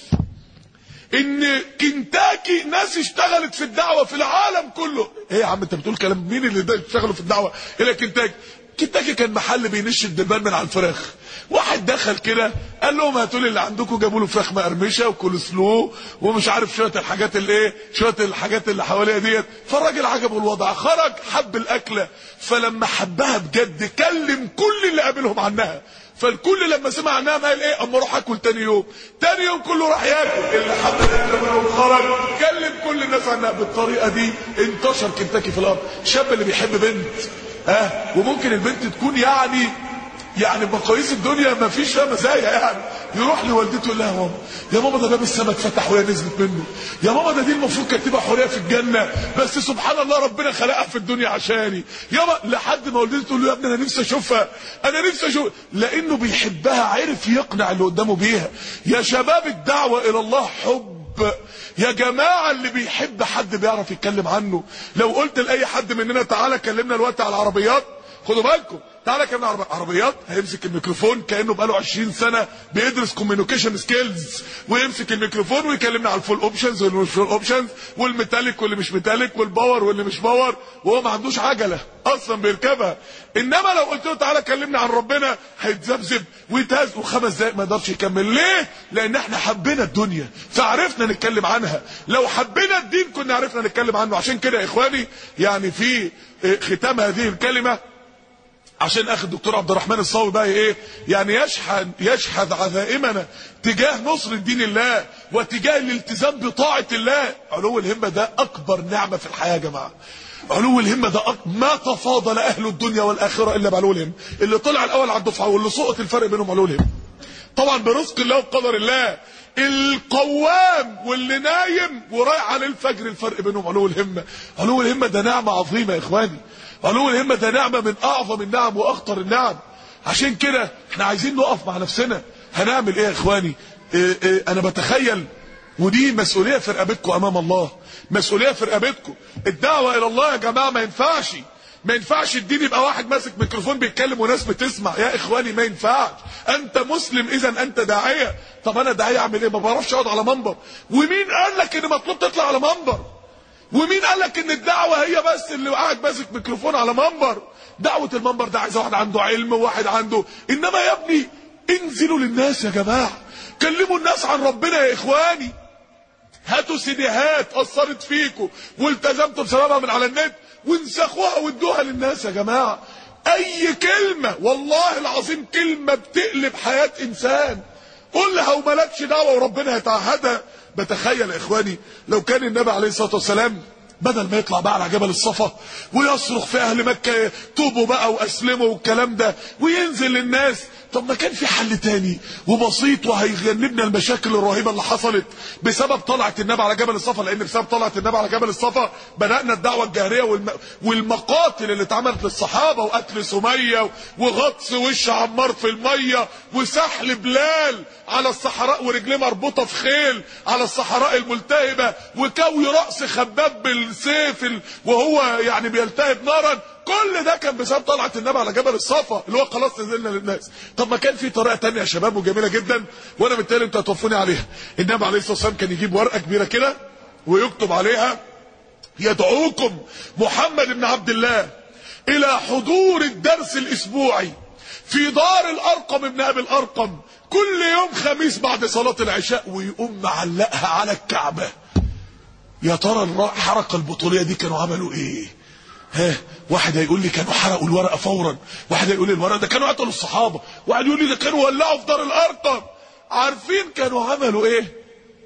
S1: ان كنتاكي ناس اشتغلت في الدعوة في العالم كله ايه يا عم انت بتقول كلام مين اللي اشتغلوا في الدعوة الى كنتاكي كنتاكي كان محل بينش الدبان من على الفراخ واحد دخل كده قال لهم هاتوا لي اللي عندكم جابوا له فراخ مقرمشه وكول سلو ومش عارف شويه الحاجات اللي ايه شويه الحاجات اللي حواليها ديت فالراجل عجبه الوضع خرج حب الاكله فلما حبها بجد كلم كل اللي قابلهم عنها فالكل لما سمع عنها قال ايه اما اروح اكل تاني يوم تاني يوم كله راح ياكل اللي حب الاكل خرج كلم كل الناس عنها بالطريقه دي انتشر كنتاكي في الارض الشاب اللي بيحب بنت ها أه؟ وممكن البنت تكون يعني يعني بمقاييس الدنيا ما فيش فيها مزايا يعني يروح لوالدته يقول لها يا ماما يا ماما ده باب السماء اتفتح وهي نزلت منه يا ماما ده دي المفروض كانت تبقى حوريه في الجنه بس سبحان الله ربنا خلقها في الدنيا عشاني يابا لحد ما والدته تقول له يا ابني انا نفسي اشوفها انا نفسي اشوف لانه بيحبها عرف يقنع اللي قدامه بيها يا شباب الدعوه الى الله حب يا جماعة اللي بيحب حد بيعرف يتكلم عنه لو قلت لأي حد مننا تعالى كلمنا الوقت على العربيات خدوا بالكم تعالى كلمنا عربي. عربيات هيمسك الميكروفون كانه بقاله 20 سنه بيدرس كوميونيكيشن سكيلز ويمسك الميكروفون ويكلمنا على الفول اوبشنز والمش فول اوبشنز والميتاليك واللي مش ميتاليك والباور واللي مش باور وهو ما عندوش عجله اصلا بيركبها انما لو قلت له تعالى كلمنا عن ربنا هيتذبذب ويتهز وخمس دقايق ما يقدرش يكمل ليه لان احنا حبينا الدنيا فعرفنا نتكلم عنها لو حبينا الدين كنا عرفنا نتكلم عنه عشان كده يا اخواني يعني في ختام هذه الكلمه عشان اخي الدكتور عبد الرحمن الصاوي بقى ايه يعني يشحن يشحذ عزائمنا تجاه نصر دين الله وتجاه الالتزام بطاعه الله علو الهمه ده اكبر نعمه في الحياه يا جماعه علو الهمه ده أك... ما تفاضل اهل الدنيا والاخره الا بعلو الهمه اللي طلع الاول على الدفعه واللي سقط الفرق بينهم علو الهمه طبعا برزق الله وقدر الله القوام واللي نايم ورايح على الفجر الفرق بينهم علو الهمه علو الهمه ده نعمه عظيمه يا اخواني علو الهمه ده نعمه من اعظم النعم واخطر النعم عشان كده احنا عايزين نقف مع نفسنا هنعمل ايه يا اخواني إيه إيه انا بتخيل ودي مسؤوليه في رقبتكم امام الله مسؤوليه في رقبتكم الدعوه الى الله يا جماعه ما ينفعش ما ينفعش الدين يبقى واحد ماسك ميكروفون بيتكلم وناس بتسمع يا اخواني ما ينفعش انت مسلم اذا انت داعيه طب انا داعيه اعمل ايه ما بعرفش اقعد على منبر ومين قال لك ان مطلوب تطلع على منبر ومين قال لك ان الدعوه هي بس اللي قاعد ماسك ميكروفون على منبر دعوه المنبر ده عايز واحد عنده علم وواحد عنده انما يا ابني انزلوا للناس يا جماعه كلموا الناس عن ربنا يا اخواني هاتوا سيديهات اثرت فيكم والتزمتوا بسببها من على النت وانسخوها وادوها للناس يا جماعه اي كلمه والله العظيم كلمه بتقلب حياه انسان قولها وملكش دعوه وربنا هيتعهدها بتخيل يا اخواني لو كان النبي عليه الصلاه والسلام بدل ما يطلع بقى على جبل الصفا ويصرخ في اهل مكه توبوا بقى واسلموا والكلام ده وينزل للناس طب ما كان في حل تاني وبسيط وهيجنبنا المشاكل الرهيبه اللي حصلت بسبب طلعه النبي على جبل الصفا لان بسبب طلعه النبي على جبل الصفا بدانا الدعوه الجاهريه والم... والمقاتل اللي اتعملت للصحابه وقتل سميه وغطس وش عمار في الميه وسحل بلال على الصحراء ورجليه مربوطه في خيل على الصحراء الملتهبه وكوي راس خباب بالسيف ال... وهو يعني بيلتهب نارا كل ده كان بسبب طلعه النبي على جبل الصفا اللي هو خلاص نزلنا للناس طب ما كان في طريقه تانية يا شباب وجميله جدا وانا بالتالي انتوا هتوفوني عليها النبي عليه الصلاه والسلام كان يجيب ورقه كبيره كده ويكتب عليها يدعوكم محمد بن عبد الله الى حضور الدرس الاسبوعي في دار الارقم ابن ابي الارقم كل يوم خميس بعد صلاه العشاء ويقوم معلقها على الكعبه يا ترى الحركه البطوليه دي كانوا عملوا ايه ها واحد هيقول لي كانوا حرقوا الورقه فورا واحد هيقول لي الورقه ده كانوا قتلوا الصحابه واحد يقول لي ده كانوا ولعوا في دار الارقم عارفين كانوا عملوا ايه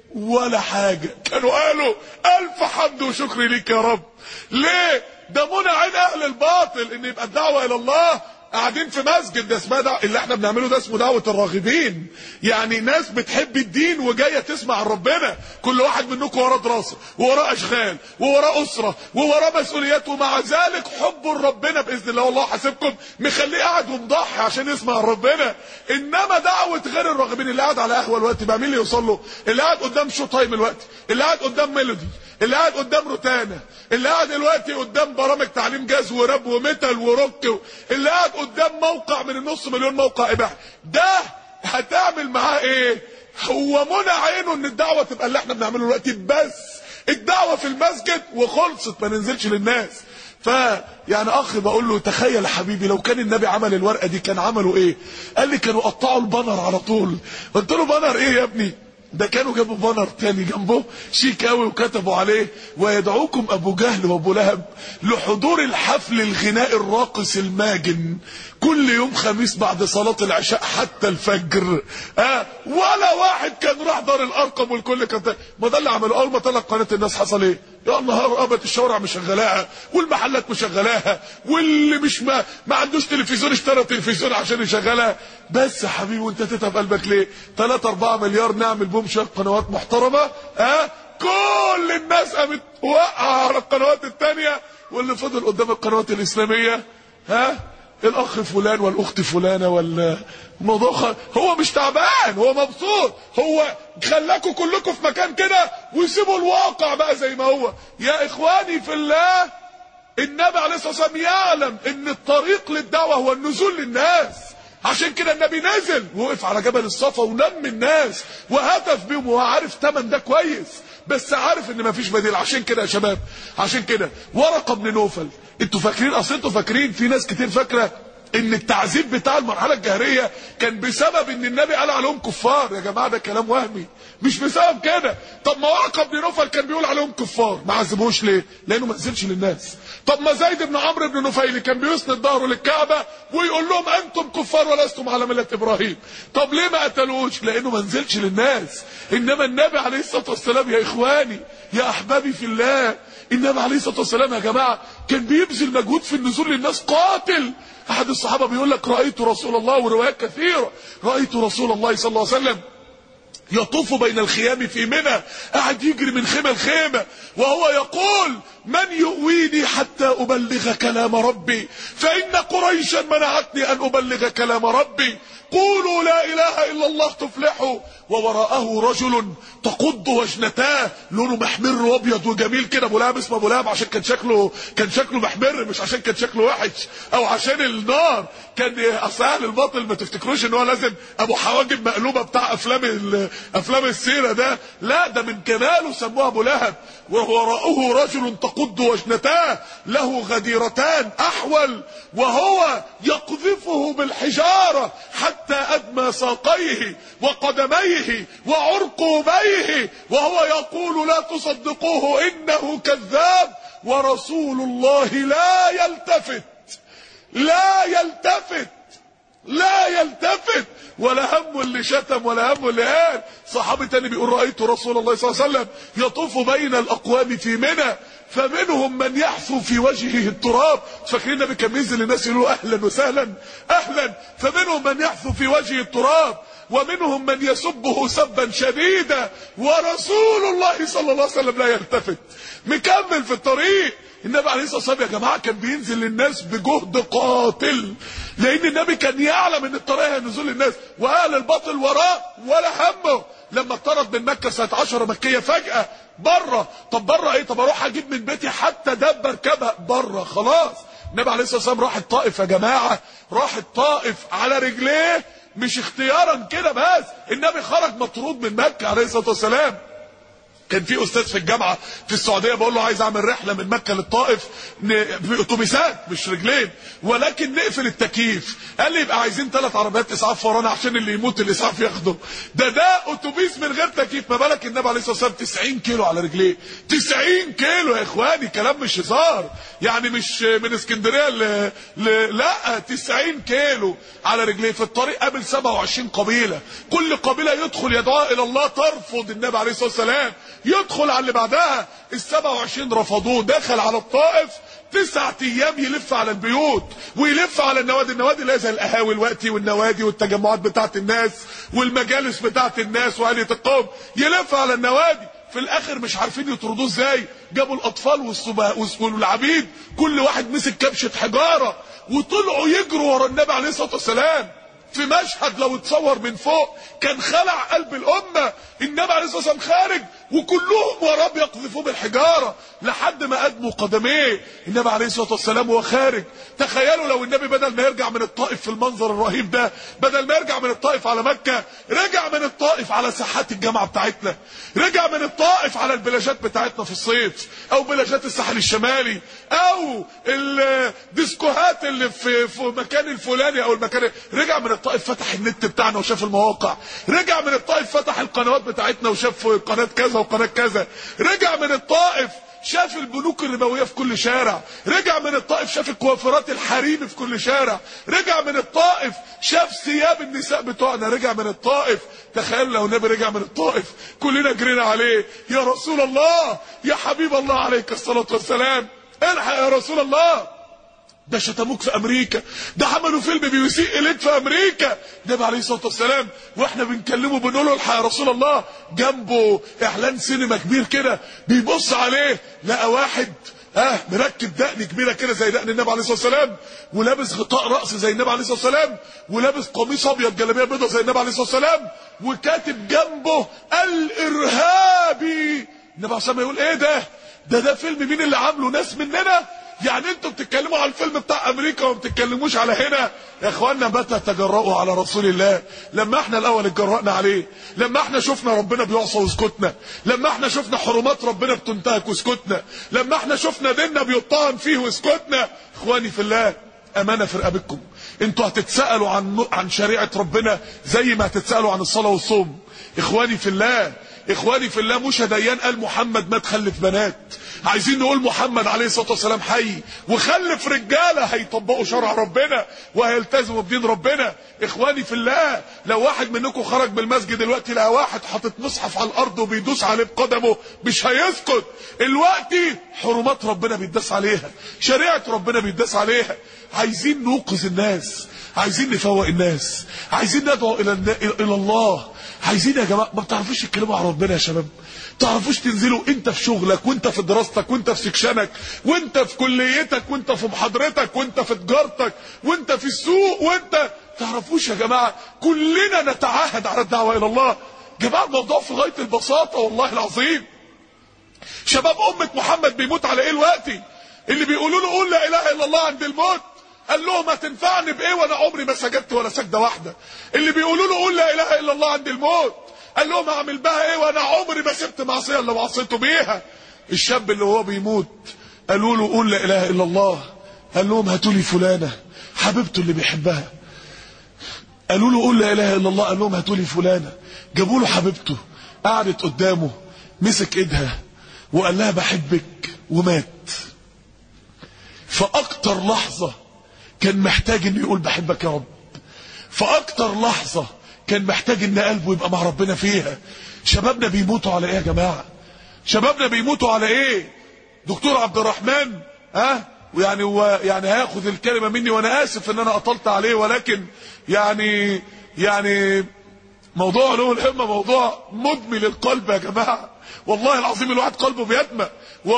S1: ولا حاجه كانوا قالوا الف حمد وشكر ليك يا رب ليه ده منع عين اهل الباطل ان يبقى الدعوه الى الله قاعدين في مسجد ده اسمها دعوة اللي احنا بنعمله ده اسمه دعوة الراغبين يعني ناس بتحب الدين وجاية تسمع عن ربنا كل واحد منكم وراه دراسة ووراه اشغال ووراه اسرة ووراه مسؤوليات ومع ذلك حب ربنا باذن الله والله حاسبكم مخليه قاعد ومضحي عشان يسمع عن ربنا انما دعوة غير الراغبين اللي قاعد على قهوة الوقت بقى مين اللي يوصل له اللي قاعد قدام شو تايم الوقت اللي قاعد قدام ميلودي اللي قاعد قدام روتانا اللي قاعد دلوقتي قدام برامج تعليم جاز وراب وميتال وروك اللي قاعد قدام موقع من النص مليون موقع اباحي ده هتعمل معاه ايه هو منع عينه ان الدعوه تبقى اللي احنا بنعمله دلوقتي بس الدعوه في المسجد وخلصت ما ننزلش للناس ف يعني اخ بقول له تخيل يا حبيبي لو كان النبي عمل الورقه دي كان عملوا ايه قال لي كانوا قطعوا البنر على طول قلت له بنر ايه يا ابني ده كانوا جابوا بانر تاني جنبه شيك قوي وكتبوا عليه ويدعوكم ابو جهل وابو لهب لحضور الحفل الغناء الراقص الماجن كل يوم خميس بعد صلاة العشاء حتى الفجر آه ولا واحد كان راح دار الارقم والكل كان ما ده اللي عملوا اول ما طلع قناة الناس حصل ايه يا نهار ابد الشوارع مشغلاها والمحلات مشغلاها واللي مش ما, ما عندوش تلفزيون اشترى تلفزيون عشان يشغلها بس يا حبيبي وانت تتعب قلبك ليه 3 4 مليار نعمل بهم شويه قنوات محترمه ها آه؟ كل الناس قامت وقع على القنوات الثانيه واللي فضل قدام القنوات الاسلاميه ها الاخ فلان والاخت فلانه ولا الموضوع خ... هو مش تعبان هو مبسوط هو خلاكم كلكم في مكان كده ويسيبوا الواقع بقى زي ما هو يا اخواني في الله النبي عليه الصلاه والسلام يعلم ان الطريق للدعوه هو النزول للناس عشان كده النبي نزل ووقف على جبل الصفا ونم الناس وهتف بيهم وهو عارف تمن ده كويس بس عارف ان مفيش بديل عشان كده يا شباب عشان كده ورقه بن نوفل انتوا فاكرين اصل انتوا فاكرين في ناس كتير فاكره ان التعذيب بتاع المرحله الجاهليه كان بسبب ان النبي قال عليهم كفار يا جماعه ده كلام وهمي مش بسبب كده طب ما ورقه بن نوفل كان بيقول عليهم كفار ما عذبوش ليه لانه ما نزلش للناس طب ما زيد بن عمرو بن نفيل كان بيسند ظهره للكعبه ويقول لهم انتم كفار ولستم على مله ابراهيم طب ليه ما قتلوش لانه ما نزلش للناس انما النبي عليه الصلاه والسلام يا اخواني يا احبابي في الله النبي عليه الصلاه والسلام يا جماعه كان بيبذل مجهود في النزول للناس قاتل احد الصحابه بيقول لك رايت رسول الله وروايات كثيره رايت رسول الله صلى الله عليه وسلم يطوف بين الخيام في منى قاعد يجري من خيمه لخيمه وهو يقول من يؤويني حتى ابلغ كلام ربي فان قريشا منعتني ان ابلغ كلام ربي قولوا لا اله الا الله تفلحوا ووراءه رجل تقض وجنتاه لونه محمر وابيض وجميل كده ابو لهب اسمه ابو لهب عشان كان شكله كان شكله محمر مش عشان كان شكله وحش او عشان النار كان اصل اهل الباطل ما تفتكروش ان هو لازم ابو حواجب مقلوبه بتاع افلام ال- افلام السيره ده لا ده من كماله سموه ابو لهب ووراءه رجل تقض وجنتاه له غديرتان احول وهو يقذفه بالحجاره حتى ادمى ساقيه وقدميه وعرقوبيه وهو يقول لا تصدقوه انه كذاب ورسول الله لا يلتفت لا يلتفت لا يلتفت ولا هم اللي شتم ولا هم اللي قال صحابي تاني بيقول رأيت رسول الله صلى الله عليه وسلم يطوف بين الأقوام في منى فمنهم من يحثو في وجهه التراب فاكرين النبي كان بينزل الناس يقولوا اهلا وسهلا اهلا فمنهم من يحثو في وجهه التراب ومنهم من يسبه سبا شديدا ورسول الله صلى الله عليه وسلم لا يلتفت مكمل في الطريق النبي عليه الصلاه والسلام يا جماعه كان بينزل للناس بجهد قاتل لان النبي كان يعلم ان الطريق هي نزول الناس واهل الباطل وراه ولا همه لما اطرد من مكه سنه 10 مكيه فجاه بره طب بره ايه طب اروح اجيب من بيتي حتى دب اركبها بره خلاص النبي عليه الصلاه والسلام راح الطائف يا جماعه راح الطائف على رجليه مش اختيارا كده بس النبي خرج مطرود من مكه عليه الصلاه والسلام كان في استاذ في الجامعه في السعوديه بقول له عايز اعمل رحله من مكه للطائف ن- باتوبيسات مش رجلين ولكن نقفل التكييف قال لي يبقى عايزين ثلاث عربيات اسعاف ورانا عشان اللي يموت الاسعاف ياخده ده ده اتوبيس من غير تكييف ما بالك النبي عليه الصلاه والسلام 90 كيلو على رجليه 90 كيلو يا اخواني كلام مش هزار يعني مش من اسكندريه ل... ل... لا 90 كيلو على رجليه في الطريق قابل 27 قبيله كل قبيله يدخل يدعوها الى الله ترفض النبي عليه الصلاه والسلام يدخل على اللي بعدها ال 27 رفضوه دخل على الطائف تسعة ايام يلف على البيوت ويلف على النوادي النوادي اللي هي زي القهاوي الوقتي والنوادي والتجمعات بتاعت الناس والمجالس بتاعت الناس وآلية القوم يلف على النوادي في الاخر مش عارفين يطردوه ازاي جابوا الاطفال والصبا- والعبيد كل واحد مسك كبشه حجاره وطلعوا يجروا ورا النبي عليه الصلاه والسلام في مشهد لو اتصور من فوق كان خلع قلب الامه النبي عليه الصلاه والسلام خارج وكلهم وراه بيقذفوه بالحجاره لحد ما قدموا قدميه النبي عليه الصلاه والسلام وهو خارج تخيلوا لو النبي بدل ما يرجع من الطائف في المنظر الرهيب ده بدل ما يرجع من الطائف على مكه رجع من الطائف على ساحات الجامعه بتاعتنا رجع من الطائف على البلاجات بتاعتنا في الصيف او بلاجات الساحل الشمالي او الديسكوهات اللي في في مكان الفلاني او المكان رجع من الطائف فتح النت بتاعنا وشاف المواقع رجع من الطائف فتح القنوات بتاعتنا وشاف قناه كذا وقناه كذا رجع من الطائف شاف البنوك الربويه في كل شارع رجع من الطائف شاف الكوافرات الحريم في كل شارع رجع من الطائف شاف ثياب النساء بتوعنا رجع من الطائف تخيل لو النبي رجع من الطائف كلنا جرينا عليه يا رسول الله يا حبيب الله عليك الصلاه والسلام الحق يا رسول الله ده شتموك في امريكا ده عملوا فيلم بيسيء اليك في امريكا النبي عليه الصلاه والسلام واحنا بنكلمه بنقول له الحق يا رسول الله جنبه اعلان سينما كبير كده بيبص عليه لقى واحد اه مركب دقن كبيره كده زي دقن النبي عليه الصلاه والسلام ولابس غطاء راس زي النبي عليه الصلاه والسلام ولابس قميص ابيض جلابيه بيضاء زي النبي عليه الصلاه والسلام وكاتب جنبه الارهابي النبي عليه الصلاه والسلام يقول ايه ده ده ده فيلم مين اللي عامله ناس مننا يعني انتوا بتتكلموا على الفيلم بتاع امريكا وما بتتكلموش على هنا يا اخوانا متى تجرؤوا على رسول الله لما احنا الاول اتجرأنا عليه لما احنا شفنا ربنا بيعصى وسكتنا لما احنا شفنا حرمات ربنا بتنتهك وسكتنا لما احنا شفنا ديننا بيطعن فيه وسكتنا اخواني في الله امانه في رقبتكم انتوا هتتسالوا عن عن شريعه ربنا زي ما هتتسالوا عن الصلاه والصوم اخواني في الله اخواني في الله مش ديان قال محمد ما تخلف بنات عايزين نقول محمد عليه الصلاه والسلام حي وخلف رجاله هيطبقوا شرع ربنا وهيلتزموا بدين ربنا اخواني في الله لو واحد منكم خرج من المسجد دلوقتي لقى واحد حاطط مصحف على الارض وبيدوس عليه بقدمه مش هيسكت الوقت حرمات ربنا بيداس عليها شريعه ربنا بيداس عليها عايزين نوقظ الناس عايزين نفوق الناس عايزين ندعو الى الى الله عايزين يا جماعه ما بتعرفوش تتكلموا على ربنا يا شباب تعرفوش تنزلوا انت في شغلك وانت في دراستك وانت في سكشنك وانت في كليتك وانت في محاضرتك وانت في تجارتك وانت في السوق وانت تعرفوش يا جماعه كلنا نتعاهد على الدعوه الى الله جماعه الموضوع في غايه البساطه والله العظيم شباب امه محمد بيموت على ايه دلوقتي اللي بيقولوا له قول لا اله الا الله عند الموت قال لهم هتنفعني بايه وانا عمري ما سجدت ولا سجده واحده اللي بيقولوا له قول لا اله الا الله عند الموت قال لهم اعمل بها ايه وانا عمري ما سبت معصيه الا وعصيته بيها الشاب اللي هو بيموت قالوا له قول لا اله الا الله قال لهم هاتوا لي فلانه حبيبته اللي بيحبها قالوا له قول لا اله الا الله قال لهم هاتوا لي فلانه جابوا له حبيبته قعدت قدامه مسك ايدها وقال لها بحبك ومات فاكتر لحظه كان محتاج انه يقول بحبك يا رب فاكتر لحظه كان محتاج ان قلبه يبقى مع ربنا فيها شبابنا بيموتوا على ايه يا جماعه شبابنا بيموتوا على ايه دكتور عبد الرحمن ها ويعني هو يعني هياخد الكلمه مني وانا اسف ان انا اطلت عليه ولكن يعني يعني موضوع له الهمه موضوع مدمي للقلب يا جماعه والله العظيم الواحد قلبه بيدمى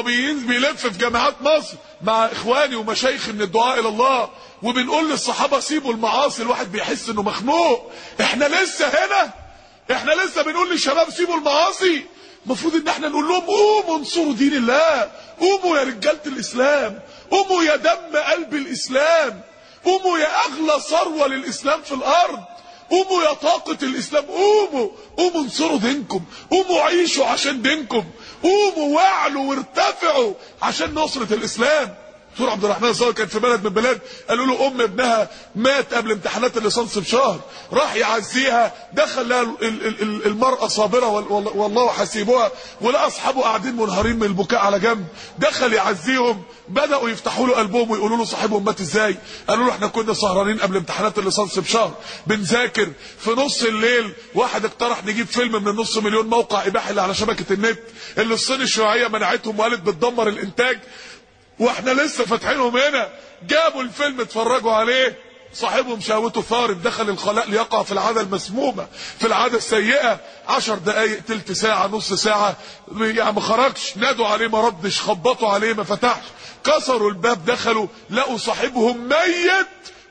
S1: وبيلف في جامعات مصر مع اخواني ومشايخ من الدعاء الى الله وبنقول للصحابه سيبوا المعاصي الواحد بيحس انه مخنوق احنا لسه هنا احنا لسه بنقول للشباب سيبوا المعاصي المفروض ان احنا نقول لهم قوموا انصروا دين الله قوموا يا رجاله الاسلام قوموا يا دم قلب الاسلام قوموا يا اغلى ثروه للاسلام في الارض قوموا يا طاقة الإسلام قوموا قوموا انصروا دينكم قوموا عيشوا عشان دينكم قوموا واعلوا وارتفعوا عشان نصرة الإسلام دكتور عبد الرحمن الصاوي كان في بلد من البلاد قالوا له ام ابنها مات قبل امتحانات الليسانس بشهر راح يعزيها دخل لها المراه صابره والله حسيبها ولقى اصحابه قاعدين منهارين من البكاء على جنب دخل يعزيهم بداوا يفتحوا له قلبهم ويقولوا له صاحبهم مات ازاي قالوا له احنا كنا سهرانين قبل امتحانات الليسانس بشهر بنذاكر في نص الليل واحد اقترح نجيب فيلم من النص مليون موقع اباحي اللي على شبكه النت اللي الصين الشيوعيه منعتهم وقالت بتدمر الانتاج واحنا لسه فاتحينهم هنا جابوا الفيلم اتفرجوا عليه صاحبهم شهوته ثارت دخل الخلاء ليقع في العادة المسمومة في العادة السيئة عشر دقايق تلت ساعة نص ساعة يعني ما خرجش نادوا عليه ما ردش خبطوا عليه ما فتحش كسروا الباب دخلوا لقوا صاحبهم ميت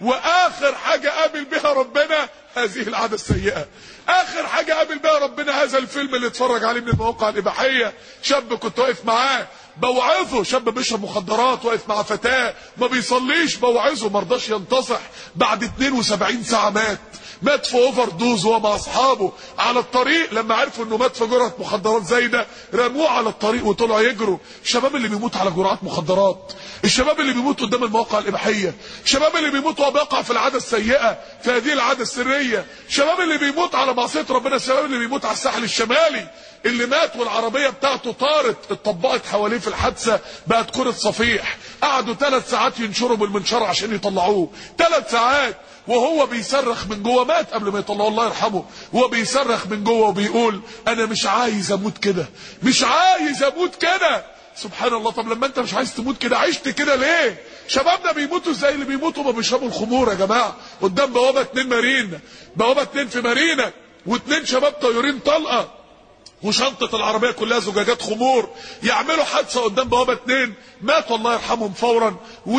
S1: واخر حاجة قابل بها ربنا هذه العادة السيئة اخر حاجة قابل بها ربنا هذا الفيلم اللي اتفرج عليه من المواقع الاباحية شاب كنت واقف معاه بوعظه شاب بيشرب مخدرات واقف مع فتاة ما بيصليش بوعظه مرضاش ينتصح بعد 72 ساعة مات مات في اوفر دوز وهو مع اصحابه على الطريق لما عرفوا انه مات في جرعه مخدرات زايده رموه على الطريق وطلعوا يجروا الشباب اللي بيموت على جرعات مخدرات الشباب اللي بيموت قدام المواقع الاباحيه الشباب اللي بيموت وهو بيقع في العاده السيئه في هذه العاده السريه الشباب اللي بيموت على معصيه ربنا الشباب اللي بيموت على الساحل الشمالي اللي مات والعربيه بتاعته طارت اتطبقت حواليه في الحادثه بقت كره صفيح قعدوا ثلاث ساعات ينشروا بالمنشار عشان يطلعوه ثلاث ساعات وهو بيصرخ من جوه مات قبل ما يطلعوه الله يرحمه هو بيصرخ من جوه وبيقول انا مش عايز اموت كده مش عايز اموت كده سبحان الله طب لما انت مش عايز تموت كده عشت كده ليه شبابنا بيموتوا زي اللي بيموتوا ما بيشربوا الخمور يا جماعه قدام بوابه اتنين مارينا بوابه اتنين في مارينا واتنين شباب طيارين طلقه وشنطة العربية كلها زجاجات خمور يعملوا حادثة قدام بوابة اتنين ماتوا الله يرحمهم فورا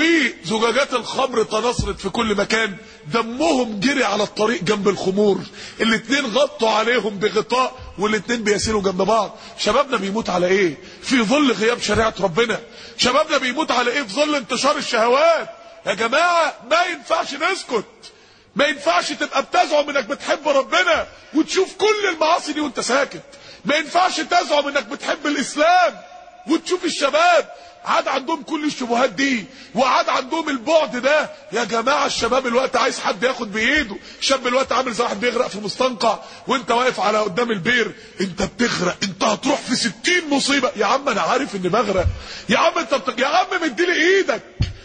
S1: وزجاجات الخمر تناثرت في كل مكان دمهم جري على الطريق جنب الخمور الاتنين غطوا عليهم بغطاء والاتنين بيسيروا جنب بعض شبابنا بيموت على ايه في ظل غياب شريعة ربنا شبابنا بيموت على ايه في ظل انتشار الشهوات يا جماعة ما ينفعش نسكت ما ينفعش تبقى بتزعم انك بتحب ربنا وتشوف كل المعاصي دي وانت ساكت ما ينفعش تزعم انك بتحب الاسلام وتشوف الشباب عاد عندهم كل الشبهات دي وعاد عندهم البعد ده يا جماعه الشباب الوقت عايز حد ياخد بايده الشاب الوقت عامل زي واحد بيغرق في مستنقع وانت واقف على قدام البير انت بتغرق انت هتروح في ستين مصيبه يا عم انا عارف اني بغرق يا عم انت بت... يا عم مديلي ايدك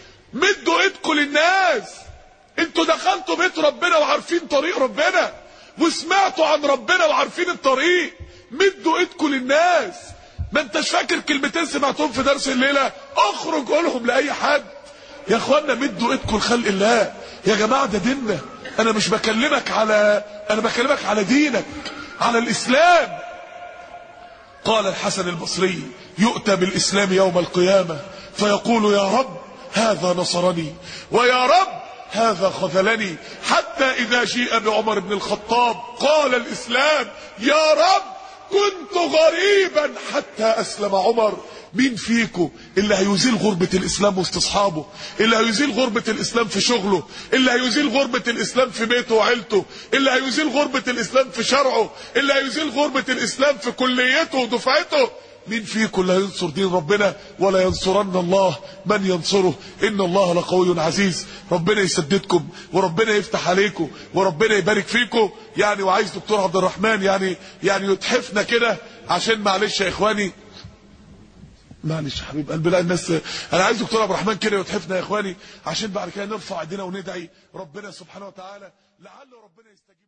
S1: مدوا ايدكم للناس انتوا دخلتوا بيت ربنا وعارفين طريق ربنا وسمعتوا عن ربنا وعارفين الطريق مدوا ايدكم للناس ما انتش فاكر كلمتين سمعتهم في درس الليله اخرج قولهم لاي حد يا اخوانا مدوا ايدكم لخلق الله يا جماعه ده ديننا انا مش بكلمك على انا بكلمك على دينك على الاسلام قال الحسن البصري يؤتى بالاسلام يوم القيامه فيقول يا رب هذا نصرني ويا رب هذا خذلني حتى اذا جيء بعمر بن الخطاب قال الاسلام يا رب كنت غريبا حتى اسلم عمر مين فيكم اللي هيزيل غربة الاسلام وسط اصحابه اللي هيزيل غربة الاسلام في شغله اللي هيزيل غربة الاسلام في بيته وعيلته اللي هيزيل غربة الاسلام في شرعه اللي هيزيل غربة الاسلام في كليته ودفعته مين فيكم اللي هينصر دين ربنا ولا ينصرن الله من ينصره ان الله لقوي عزيز ربنا يسددكم وربنا يفتح عليكم وربنا يبارك فيكم يعني وعايز دكتور عبد الرحمن يعني يعني يتحفنا كده عشان معلش يا اخواني معلش يا حبيب قلبي لا الناس انا عايز دكتور عبد الرحمن كده يتحفنا يا اخواني عشان بعد كده نرفع ايدينا وندعي ربنا سبحانه وتعالى لعل ربنا يستجيب